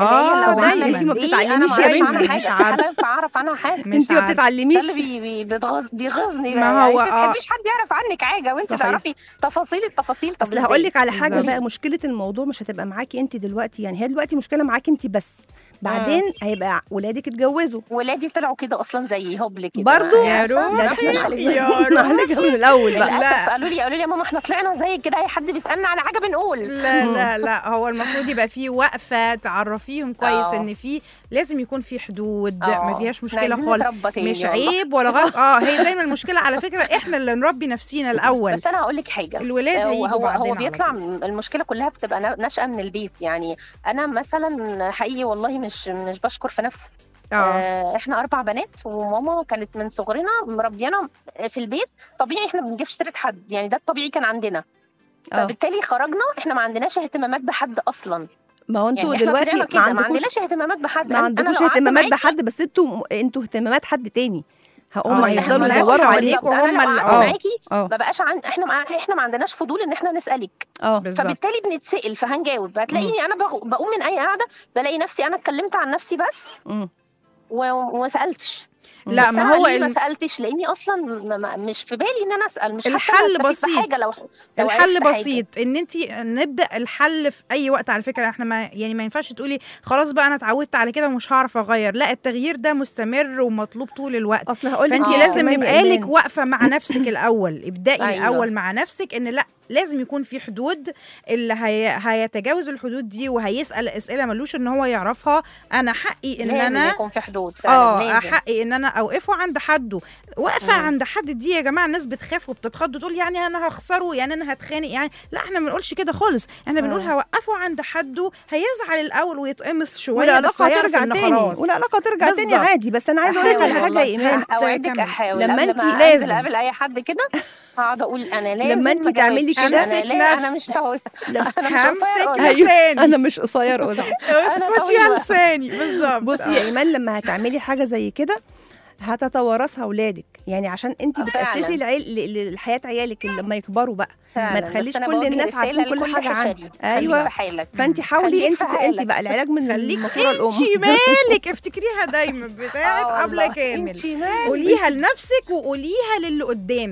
اه لو دايما. عملت انتي ما دي بتتعلميش أنا يا معرفش عنها بنتي. مش حاجه عارفة. انا بعرف عنها حاجه مش انت ما عارفة. ده اللي بتتعلميش بي بي بيتغز بيغيظني ما بقى هو يعني انت آه. تحبيش حد يعرف عنك حاجه وانت صحيح. تعرفي تفاصيل التفاصيل طب اصل هقول لك على حاجه بالظبط. بقى مشكله الموضوع مش هتبقى معاكي انت دلوقتي يعني هي دلوقتي مشكله معاكي انت بس بعدين هيبقى ولادك اتجوزوا ولادي طلعوا كده اصلا زي هبل كده برضو يعني يا عارفة؟ روح لا ده احنا يا نعالجها روح. نعالجها من الاول بقى للاسف قالوا لي قالوا لي يا ماما احنا طلعنا زي كده اي حد بيسالنا على حاجه بنقول لا لا لا هو المفروض يبقى في وقفه تعرفيهم كويس آه. ان في لازم يكون في حدود آه. ما فيهاش إحنا مشكله عايزين خالص نتربى تاني مش والله. عيب ولا غلط اه هي دايما المشكله على فكره احنا اللي نربي نفسينا الاول بس انا هقول لك حاجه الولاد هو هيجوا هو, بعدين هو على بيطلع طول. من- المشكله كلها بتبقى نا- ناشئه من البيت يعني انا مثلا حقيقي والله مش مش بشكر في نفسي اه آه، احنا اربع بنات وماما كانت من صغرنا مربيانا في البيت طبيعي احنا ما بنجيبش سيره حد يعني ده الطبيعي كان عندنا اه فبالتالي خرجنا احنا ما عندناش اهتمامات بحد اصلا ما هو يعني انتوا احنا دلوقتي طلعنا ما كده ما عندكوش عندناش اهتمامات بحد ما أنا- أنا عندكوش لو قعدت اهتمامات معاكي- بحد بس انتوا انتوا اهتمامات حد تاني هم آه، هيفضلوا الناس يدوروا اللي عليك حواليك بالظبط. انا وهم لو اللي- قعدت اه. معاكي اه ما بقاش عن احنا ما احنا ما عندناش فضول ان احنا نسالك اه بالظبط فبالتالي بنتسال فهنجاوب هتلاقيني انا بغ- بقوم من اي قعده بلاقي نفسي انا اتكلمت عن نفسي بس مم. و- وما سالتش لا بس ما أنا هو ليه ما ال- سالتش لاني اصلا ما- ما- مش في بالي ان انا اسال مش حاسة الحل إن هستفيد بسيط. بحاجه لو لو الحل عرفت حاجة. بسيط ان انت نبدا الحل في اي وقت على فكره احنا ما يعني ما ينفعش تقولي خلاص بقى انا اتعودت على كده ومش هعرف اغير لا التغيير ده مستمر ومطلوب طول الوقت اصل هقول لك فانت آه. لازم كمان يا يبقى لك إيمان. واقفه مع نفسك الاول ابدأي أيوة. الاول مع نفسك ان لا لازم يكون في حدود اللي هي... هيتجاوز الحدود دي وهيسال اسئله ملوش ان هو يعرفها انا حقي ان لازم انا يكون في حدود فعلا اه لازم. حقي ان انا اوقفه عند حده واقفه مم. عند حد دي يا جماعه الناس بتخاف وبتتخض تقول يعني انا هخسره يعني انا هتخانق يعني لا احنا ما بنقولش كده خالص احنا بنقول آه. هوقفه عند حده هيزعل الاول ويتقمص شويه بس والعلاقه هيعرف هترجع إن تاني خلاص. والعلاقه ترجع تاني بالظبط. عادي بس انا عايزه اقول لك على أحاول حاجه يا والله. ايمان اوعدك كمل. احاول لما قبل أنتي ما لازم. انزل اقابل اي حد كده هقعد اقول انا لازم لما أنتي ما تعملي جاوبش. كده، انا امسك لا انا نفسك. مش طويل لا انا مش همسك قصيرة. لساني انا مش قصير ازعل اسكتي يا طويلة. لساني بالظبط بصي يا ايمان لما هتعملي حاجه زي كده هتتوارثها اولادك يعني عشان انت آه، بتاسسي فعلا. العيل ل- لحياه عيالك اللي لما يكبروا بقى فعلا. ما بس تخليش أنا كل بوجه الناس رسالة عارفين كل لكل حاجه عنك حشري. خليك ايوه في حالك فانت حاولي خليك انت في انت حالك. بقى العلاج من خليك الماسوره الام انتي مالك افتكريها دايما بتاعت آه قبل والله. كامل انتي مالك. قوليها لنفسك وقوليها للي قدامك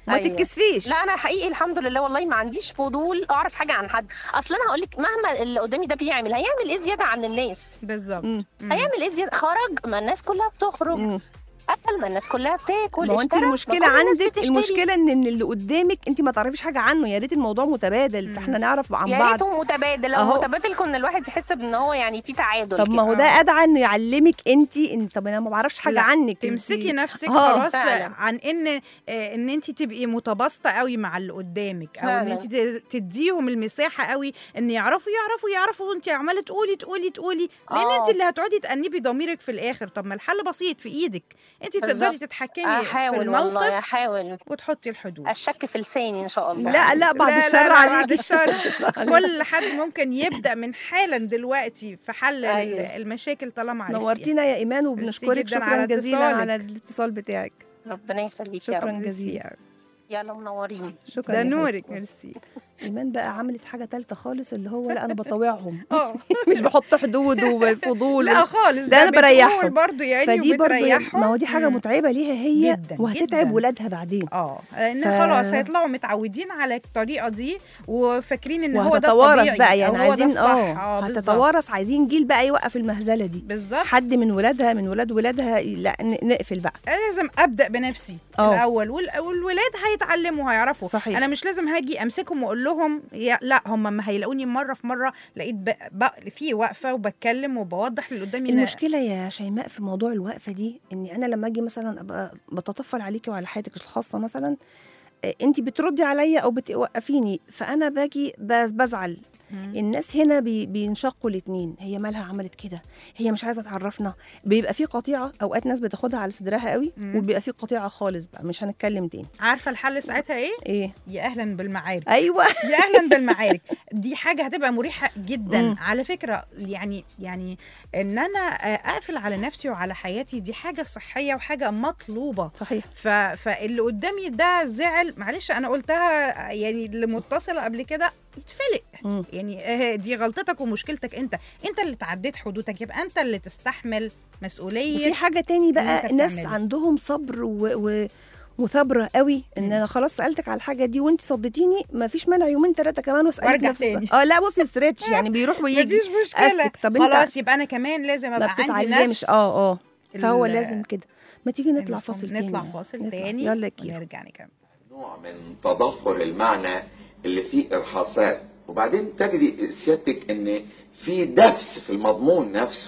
ما تتكسفيش لا انا حقيقي الحمد لله والله ما عنديش فضول اعرف حاجه عن حد اصلا انا هقول لك مهما اللي قدامي ده بيعمل هيعمل ايه زياده عن الناس بالظبط هيعمل ايه زياده خرج ما الناس كلها بتخرج اكل ما الناس كلها بتاكل ما هو انت اشترى، ما المشكله كل الناس عندك بتشتري. المشكله ان إن اللي قدامك انت ما تعرفيش حاجه عنه يا ريت الموضوع متبادل فاحنا نعرف عن يا بعض ريته متبادل لو أهو. متبادل كنا الواحد يحس ان هو يعني في تعادل طب ما كده. هو ده ادعى انه يعلمك انت ان طب انا ما بعرفش حاجه لا، عنك تمسكي انتي- نفسك آه. خلاص فعلا. عن ان آه، ان انت تبقي متباسطه قوي مع اللي قدامك او ان فعلا. انت ت- تديهم المساحه قوي ان يعرفوا يعرفوا يعرفوا وانت عماله تقولي تقولي تقولي لان آه. انت اللي هتقعدي تانبي ضميرك في الاخر طب ما الحل بسيط في ايدك انت تقدري بالظبط. تتحكمي في احاول والله الموقف احاول وتحطي الحدود الشك في لساني ان شاء الله لا لا بعد لا، لا، الشر لا، عليكي بعد الشر كل حد ممكن يبدا من حالا دلوقتي في حل أيوة. ال- المشاكل طالما عرفتيها نورتينا يا ايمان وبنشكرك جداً شكرا على جزيلا اتصالك. على الاتصال بتاعك ربنا يخليك يا شكرا رب جزيلا يلا منورين شكرا ده يا نورك حبيبتي. ميرسي ايمان بقى عملت حاجه ثالثه خالص اللي هو لا انا بطوعهم اه مش بحط حدود وفضول لا خالص لا ده انا بتقول بريحهم برضه يا عيني فدي برضه وبتريحهم. ما هو دي حاجه مم. متعبه ليها هي جداً، وهتتعب جداً. ولادها بعدين اه ان ف- خلاص هيطلعوا متعودين على الطريقه دي وفاكرين ان هو ده وهتتوارث الطبيعي بقى يعني أو هو ده عايزين الصح. اه بالظبط. هتتوارث عايزين جيل بقى يوقف المهزله دي بالظبط حد من ولادها من ولاد ولادها لا ن- نقفل بقى أنا لازم ابدا بنفسي اه. الاول وال- والولاد هيتعلموا هيعرفوا صحيح. انا مش لازم هاجي امسكهم واقول لهم يا لا هم ما هيلاقوني مره في مره لقيت ب... ب... في واقفه وبتكلم وبوضح اللي قدامي إن- المشكله يا شيماء في موضوع الوقفه دي اني انا لما اجي مثلا ابقى بتطفل عليكي وعلى حياتك الخاصه مثلا انت بتردي عليا او بتوقفيني فانا باجي بز- بزعل الناس هنا بي بينشقوا الاتنين هي مالها عملت كده هي مش عايزه تعرفنا بيبقى في قطيعه اوقات ناس بتاخدها على صدرها قوي مم. وبيبقى في قطيعه خالص بقى مش هنتكلم تاني عارفه الحل ساعتها ايه ايه يا اهلا بالمعارك ايوه يا اهلا بالمعارك دي حاجه هتبقى مريحه جدا مم. على فكره يعني يعني ان انا اقفل على نفسي وعلى حياتي دي حاجه صحيه وحاجه مطلوبه صحيح ف... فاللي قدامي ده زعل معلش انا قلتها يعني اللي متصله قبل كده يتفلق مم. يعني آه، دي غلطتك ومشكلتك انت انت اللي تعديت حدودك يبقى انت اللي تستحمل مسؤوليه وفي حاجه تاني اللي بقى انت ناس بتعمله. عندهم صبر و... و... مثابره قوي ان انا خلاص سالتك على الحاجه دي وانت صدتيني ما فيش مانع يومين ثلاثه كمان واسالك وارجع نفس تاني. اه لا بصي ستريتش يعني بيروح ويجي مفيش مشكله أسلك. طب انت خلاص يبقى انا كمان لازم ما ابقى عندي بتتعلمش نفس اه اه فهو ال- لازم كده ما تيجي نطلع المفهوم. فاصل تاني نطلع فاصل نطلع. تاني يلا كيرو ونرجع نكمل نوع من تضافر المعنى اللي فيه ارهاصات وبعدين تجري سيادتك ان في دفس في المضمون نفسه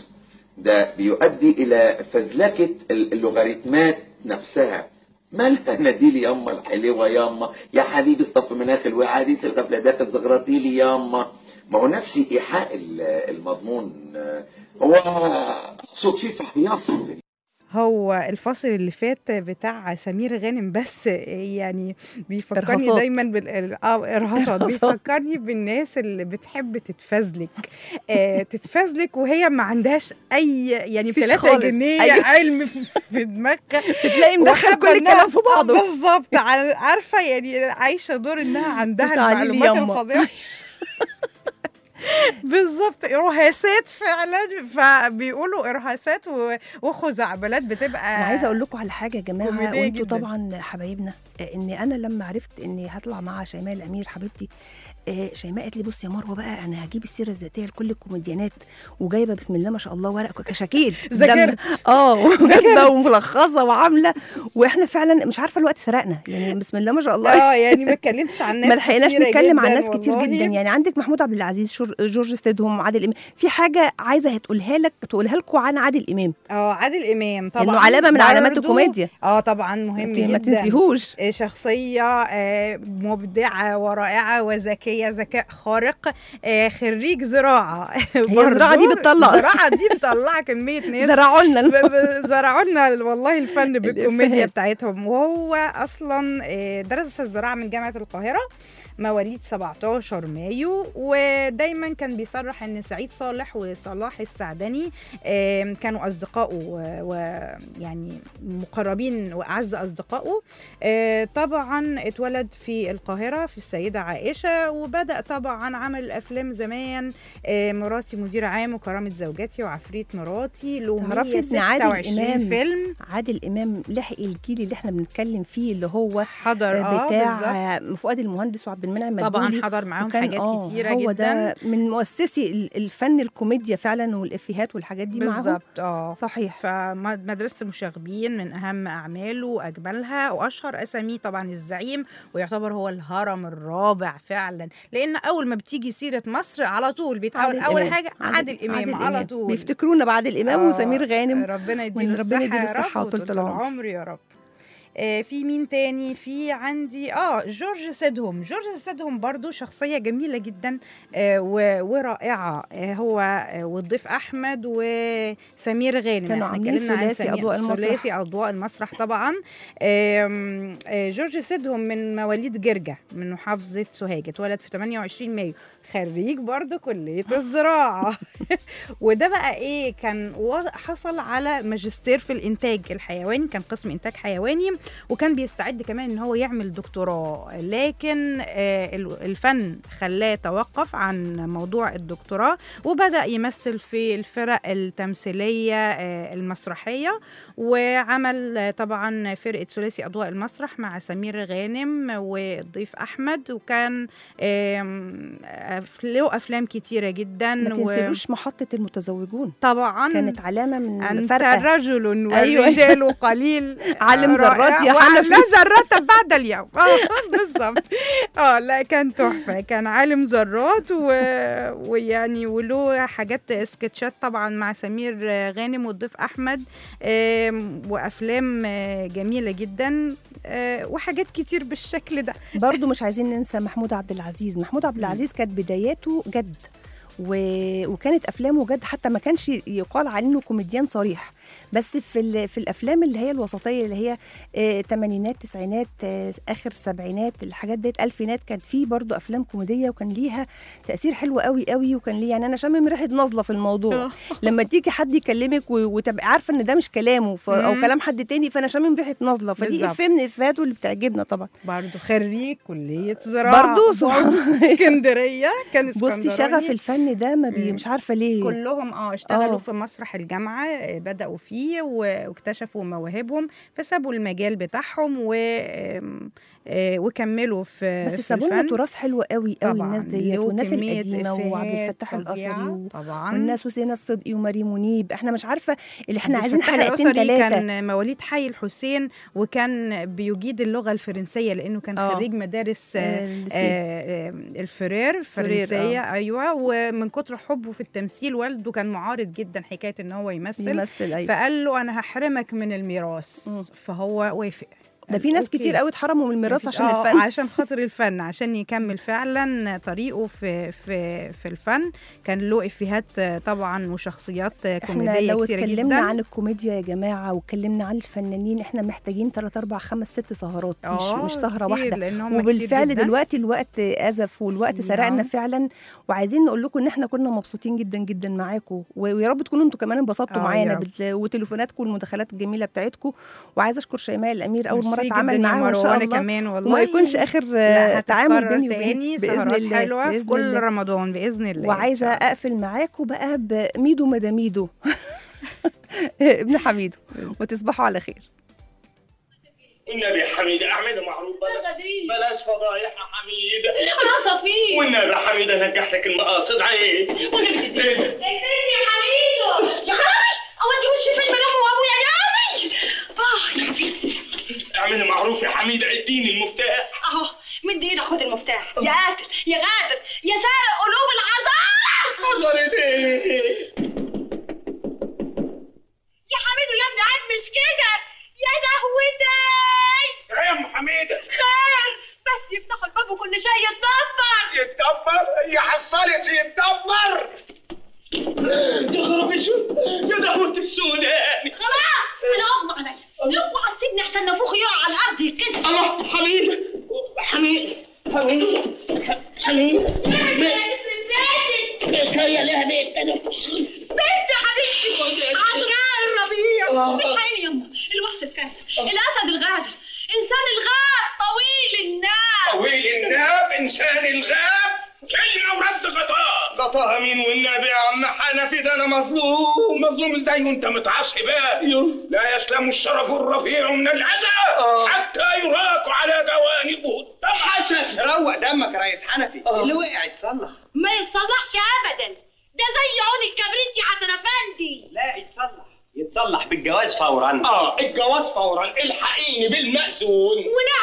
ده بيؤدي الى فزلكه اللوغاريتمات نفسها مالها ناديلي ياما الحلوه ياما يا حبيبي اصطف مناخ الوعاديس الغفله داخل زغرتيلي ياما ما هو نفس ايحاء ال- المضمون آه، هو صوت فيه فحياص هو الفصل اللي فات بتاع سمير غانم بس يعني بيفكرني إرهاصات. دايما بال اه ارهاصات إرهاصات. بيفكرني بالناس اللي بتحب تتفزلك آه تتفزلك وهي ما عندهاش اي يعني مفيش 3 خالص. جنيه أيوة. علم في دماغها بتلاقي مدخل وحابة كل إنها- الكلام في بعضه بالظبط ع- عارفه يعني عايشه دور انها عندها وتعالي لي المعلومات يما. الفظيعه بالظبط ارهاسات فعلا فبيقولوا ارهاسات و- وخزعبلات بتبقى انا عايزه اقول لكم على حاجه يا جماعه كوميدية وانتوا جداً. طبعا حبايبنا آه، ان انا لما عرفت اني هطلع مع شيماء الامير حبيبتي آه، شيماء قالت لي بصي يا مروه بقى انا هجيب السيره الذاتيه لكل الكوميديانات وجايبه بسم الله ما شاء الله ورق كشاكيل ذاكرت. دم- اه وكاتبه وملخصه وعامله واحنا فعلا مش عارفه الوقت سرقنا يعني بسم الله ما شاء الله اه يعني ما اتكلمتش عن ناس ما لحقناش كتيرة نتكلم عن جداً ناس كتير والله. جدا يعني عندك محمود عبد العزيز شور- جورج ستيدهم عادل امام في حاجه عايزه هتقولها لك تقولها لكم عن عادل امام اه عادل امام طبعا إنه علامة من علامات برضو- الكوميديا. اه طبعا مهم انت جدا ما تنسيهوش آه، شخصية آه، مبدعة ورائعة وذكية ذكاء خارق آه، خريج زراعة هي الزراعة دي برضو بتطلع. الزراعة دي مطلعة كمية ناس زرعوا لنا ب- ب- زرعوا لنا والله الفن بالكوميديا الإفيهات. بتاعتهم وهو اصلا آه، درس الزراعه من جامعه القاهره مواليد 17 مايو ودايما كان بيصرح ان سعيد صالح وصلاح السعدني آم، كانوا اصدقائه ويعني مقربين واعز اصدقائه آه، طبعا اتولد في القاهره في السيده عائشه وبدا طبعا عمل افلام زمان آه، مراتي مدير عام وكرامه زوجتي وعفريت مراتي له تعرفي ان عادل 126 امام فيلم عادل امام لحق الجيل اللي احنا بنتكلم فيه اللي هو حضر اه بتاع فؤاد المهندس وعبد المنعم طبعاً مدبولي حضر معاهم وكان- حاجات آه، كتيرة هو جداً. ده من مؤسسي ال- الفن الكوميديا فعلا والافيهات والحاجات دي معاهم بالظبط اه صحيح فمدرسة المشاغبين من أهم أعماله وأجملها وأشهر أساميه طبعا الزعيم ويعتبر هو الهرم الرابع فعلا لأن أول ما بتيجي سيرة مصر على طول بيتعود عادل أول إمام. حاجة عادل, إمام على طول بيفتكرونا بعادل امام آه، وسمير غانم ربنا وإن يديله ربنا الصحة يديله يا الصحة رب وطولة وطولة العمر. العمر يا رب آه، في مين تاني في عندي اه جورج سيدهم جورج سيدهم برضو شخصية جميلة جدا آه و- ورائعة آه هو آه والضيف أحمد وسمير غانم كانوا إحنا عاملين اتكلمنا عن ثلاثي سمير- أضواء المسرح. ثلاثي أضواء المسرح طبعا آم، آه جورج سيدهم من مواليد جرجة من محافظة سوهاج اتولد في 28 مايو خريج برضو كلية الزراعة وده بقى ايه كان و- حصل على ماجستير في الانتاج الحيواني كان قسم انتاج حيواني وكان بيستعد كمان ان هو يعمل دكتوراه لكن آه، ال- الفن خلاه توقف عن موضوع الدكتوراه وبدا يمثل في الفرق التمثيليه آه، المسرحيه وعمل آه، طبعا فرقه ثلاثي اضواء المسرح مع سمير غانم والضيف احمد وكان آم، أف- له افلام كتيره جدا ما و- تنسلوش محطة المتزوجون طبعا كانت علامة من أنت فرقة رجل أيوة. والرجال قليل علم رائع. ذرات يا وعلم حنفي. ذرات بعد اليوم اه بالظبط اه لا كان تحفه كان عالم ذرات و... ويعني وله حاجات سكتشات طبعا مع سمير غانم والضيف احمد آم، وافلام آه، جميله جدا آه، وحاجات كتير بالشكل ده برضو مش عايزين ننسى محمود عبد العزيز محمود عبد العزيز كانت بداياته جد و... وكانت افلامه جد حتى ما كانش يقال عليه انه كوميديان صريح بس في ال... في الافلام اللي هي الوسطيه اللي هي آه، تمانينات تسعينات آه، اخر سبعينات الحاجات ديت الفينات كانت فيه برضو افلام كوميديه وكان ليها تاثير حلو قوي قوي وكان ليه يعني انا شامم ريحه نظله في الموضوع لما تيجي حد يكلمك و... وتبقى عارفه ان ده مش كلامه ف... او مم. كلام حد تاني فانا شامم ريحه نظله فدي بالظبط. افيه من افاته اللي بتعجبنا طبعا برضه خريج كليه زراعه برضه سبحان الله. اسكندريه كان بصي اسكندراني. شغف الفن ده ما بي مم. مش عارفه ليه كلهم اه اشتغلوا آه. في مسرح الجامعه آه، بداوا فيه و- واكتشفوا مواهبهم فسابوا المجال بتاعهم و آم، آه، وكملوا في بس في سابوا لنا الفن. تراث حلو قوي قوي طبعاً، الناس ديت له والناس كمية القديمه وعبد إفيهات الفتاح القصري فظيعة و... طبعا والناس وسينا الصدقي ومريم منيب احنا مش عارفه اللي احنا عبد عايزين الفتاح حلقتين القصري ثلاثه كان مواليد حي الحسين وكان بيجيد اللغه الفرنسيه لانه كان آه. خريج مدارس آه، آه، الليسيه. آه، آه، الفرير الفرنسيه آه. ايوه ومن كتر حبه في التمثيل والده كان معارض جدا حكايه ان هو يمثل يمثل ايوه فقال له انا هحرمك من الميراث فهو وافق ده في ناس كتير قوي اتحرموا من الميراث عشان آه، الفن عشان خاطر الفن عشان يكمل فعلا طريقه في في في الفن كان له افيهات آه، طبعا وشخصيات آه، احنا كوميديه لو كتيره اتكلمنا جدا عن الكوميديا يا جماعه واتكلمنا عن الفنانين احنا محتاجين 3 4 5 6 سهرات مش آه، مش سهره كتير، واحده لأن هم كتير وبالفعل جداً. دلوقتي الوقت ازف والوقت سرقنا نعم. فعلا وعايزين نقول لكم ان احنا كنا مبسوطين جدا جدا معاكم ويا رب تكونوا انتوا كمان انبسطتوا آه، معانا يا رب. بال- وتليفوناتكم والمداخلات الجميله بتاعتكم وعايزه اشكر شيماء الامير اول مره ميرسي اتعامل جداً يا معاها وان شاء مروة، وأنا الله كمان والله. وما يكونش اخر لا، آه، تعامل هتتكرر بيني تاني وبينك باذن سهرات الله حلوه في بإذن كل الله. رمضان باذن الله وعايزه اقفل معاكم بقى بميدو مداميدو ابن حميدو وتصبحوا على خير والنبي يا حميدة أعمل معروف بلاش بلاش فضايح يا حميدة أنا صفير. والنبي يا حميدة نجح لك المقاصد عيب اكتبني يا حميدو يا خرابي اودي وشي في المنام وابويا يامي اه يا حبيبي اعملي معروف يا حميدة اديني المفتاح اهو مد ايدك خد المفتاح يا قاتل يا غادر يا سارق قلوب العذارى عذارة ايه؟ يا حميدو يا ابني عيب مش كده يا لهوتي يا ام حميدة خير بس يفتحوا الباب وكل شيء يتدبر يتدبر هي حصلت يتدبر يوه مظلوم ازاي وانت متعصب بقى لا يسلم الشرف الرفيع من الاذى حتى يراق على جوانبه الدم حسن روق دمك يا ريس حنفي اللي وقع يتصلح ما يتصلحش ابدا ده زي عود الكبريت يا حسن افندي لا يتصلح يتصلح بالجواز فورا اه الجواز فورا الحقيني بالمأذون وناوي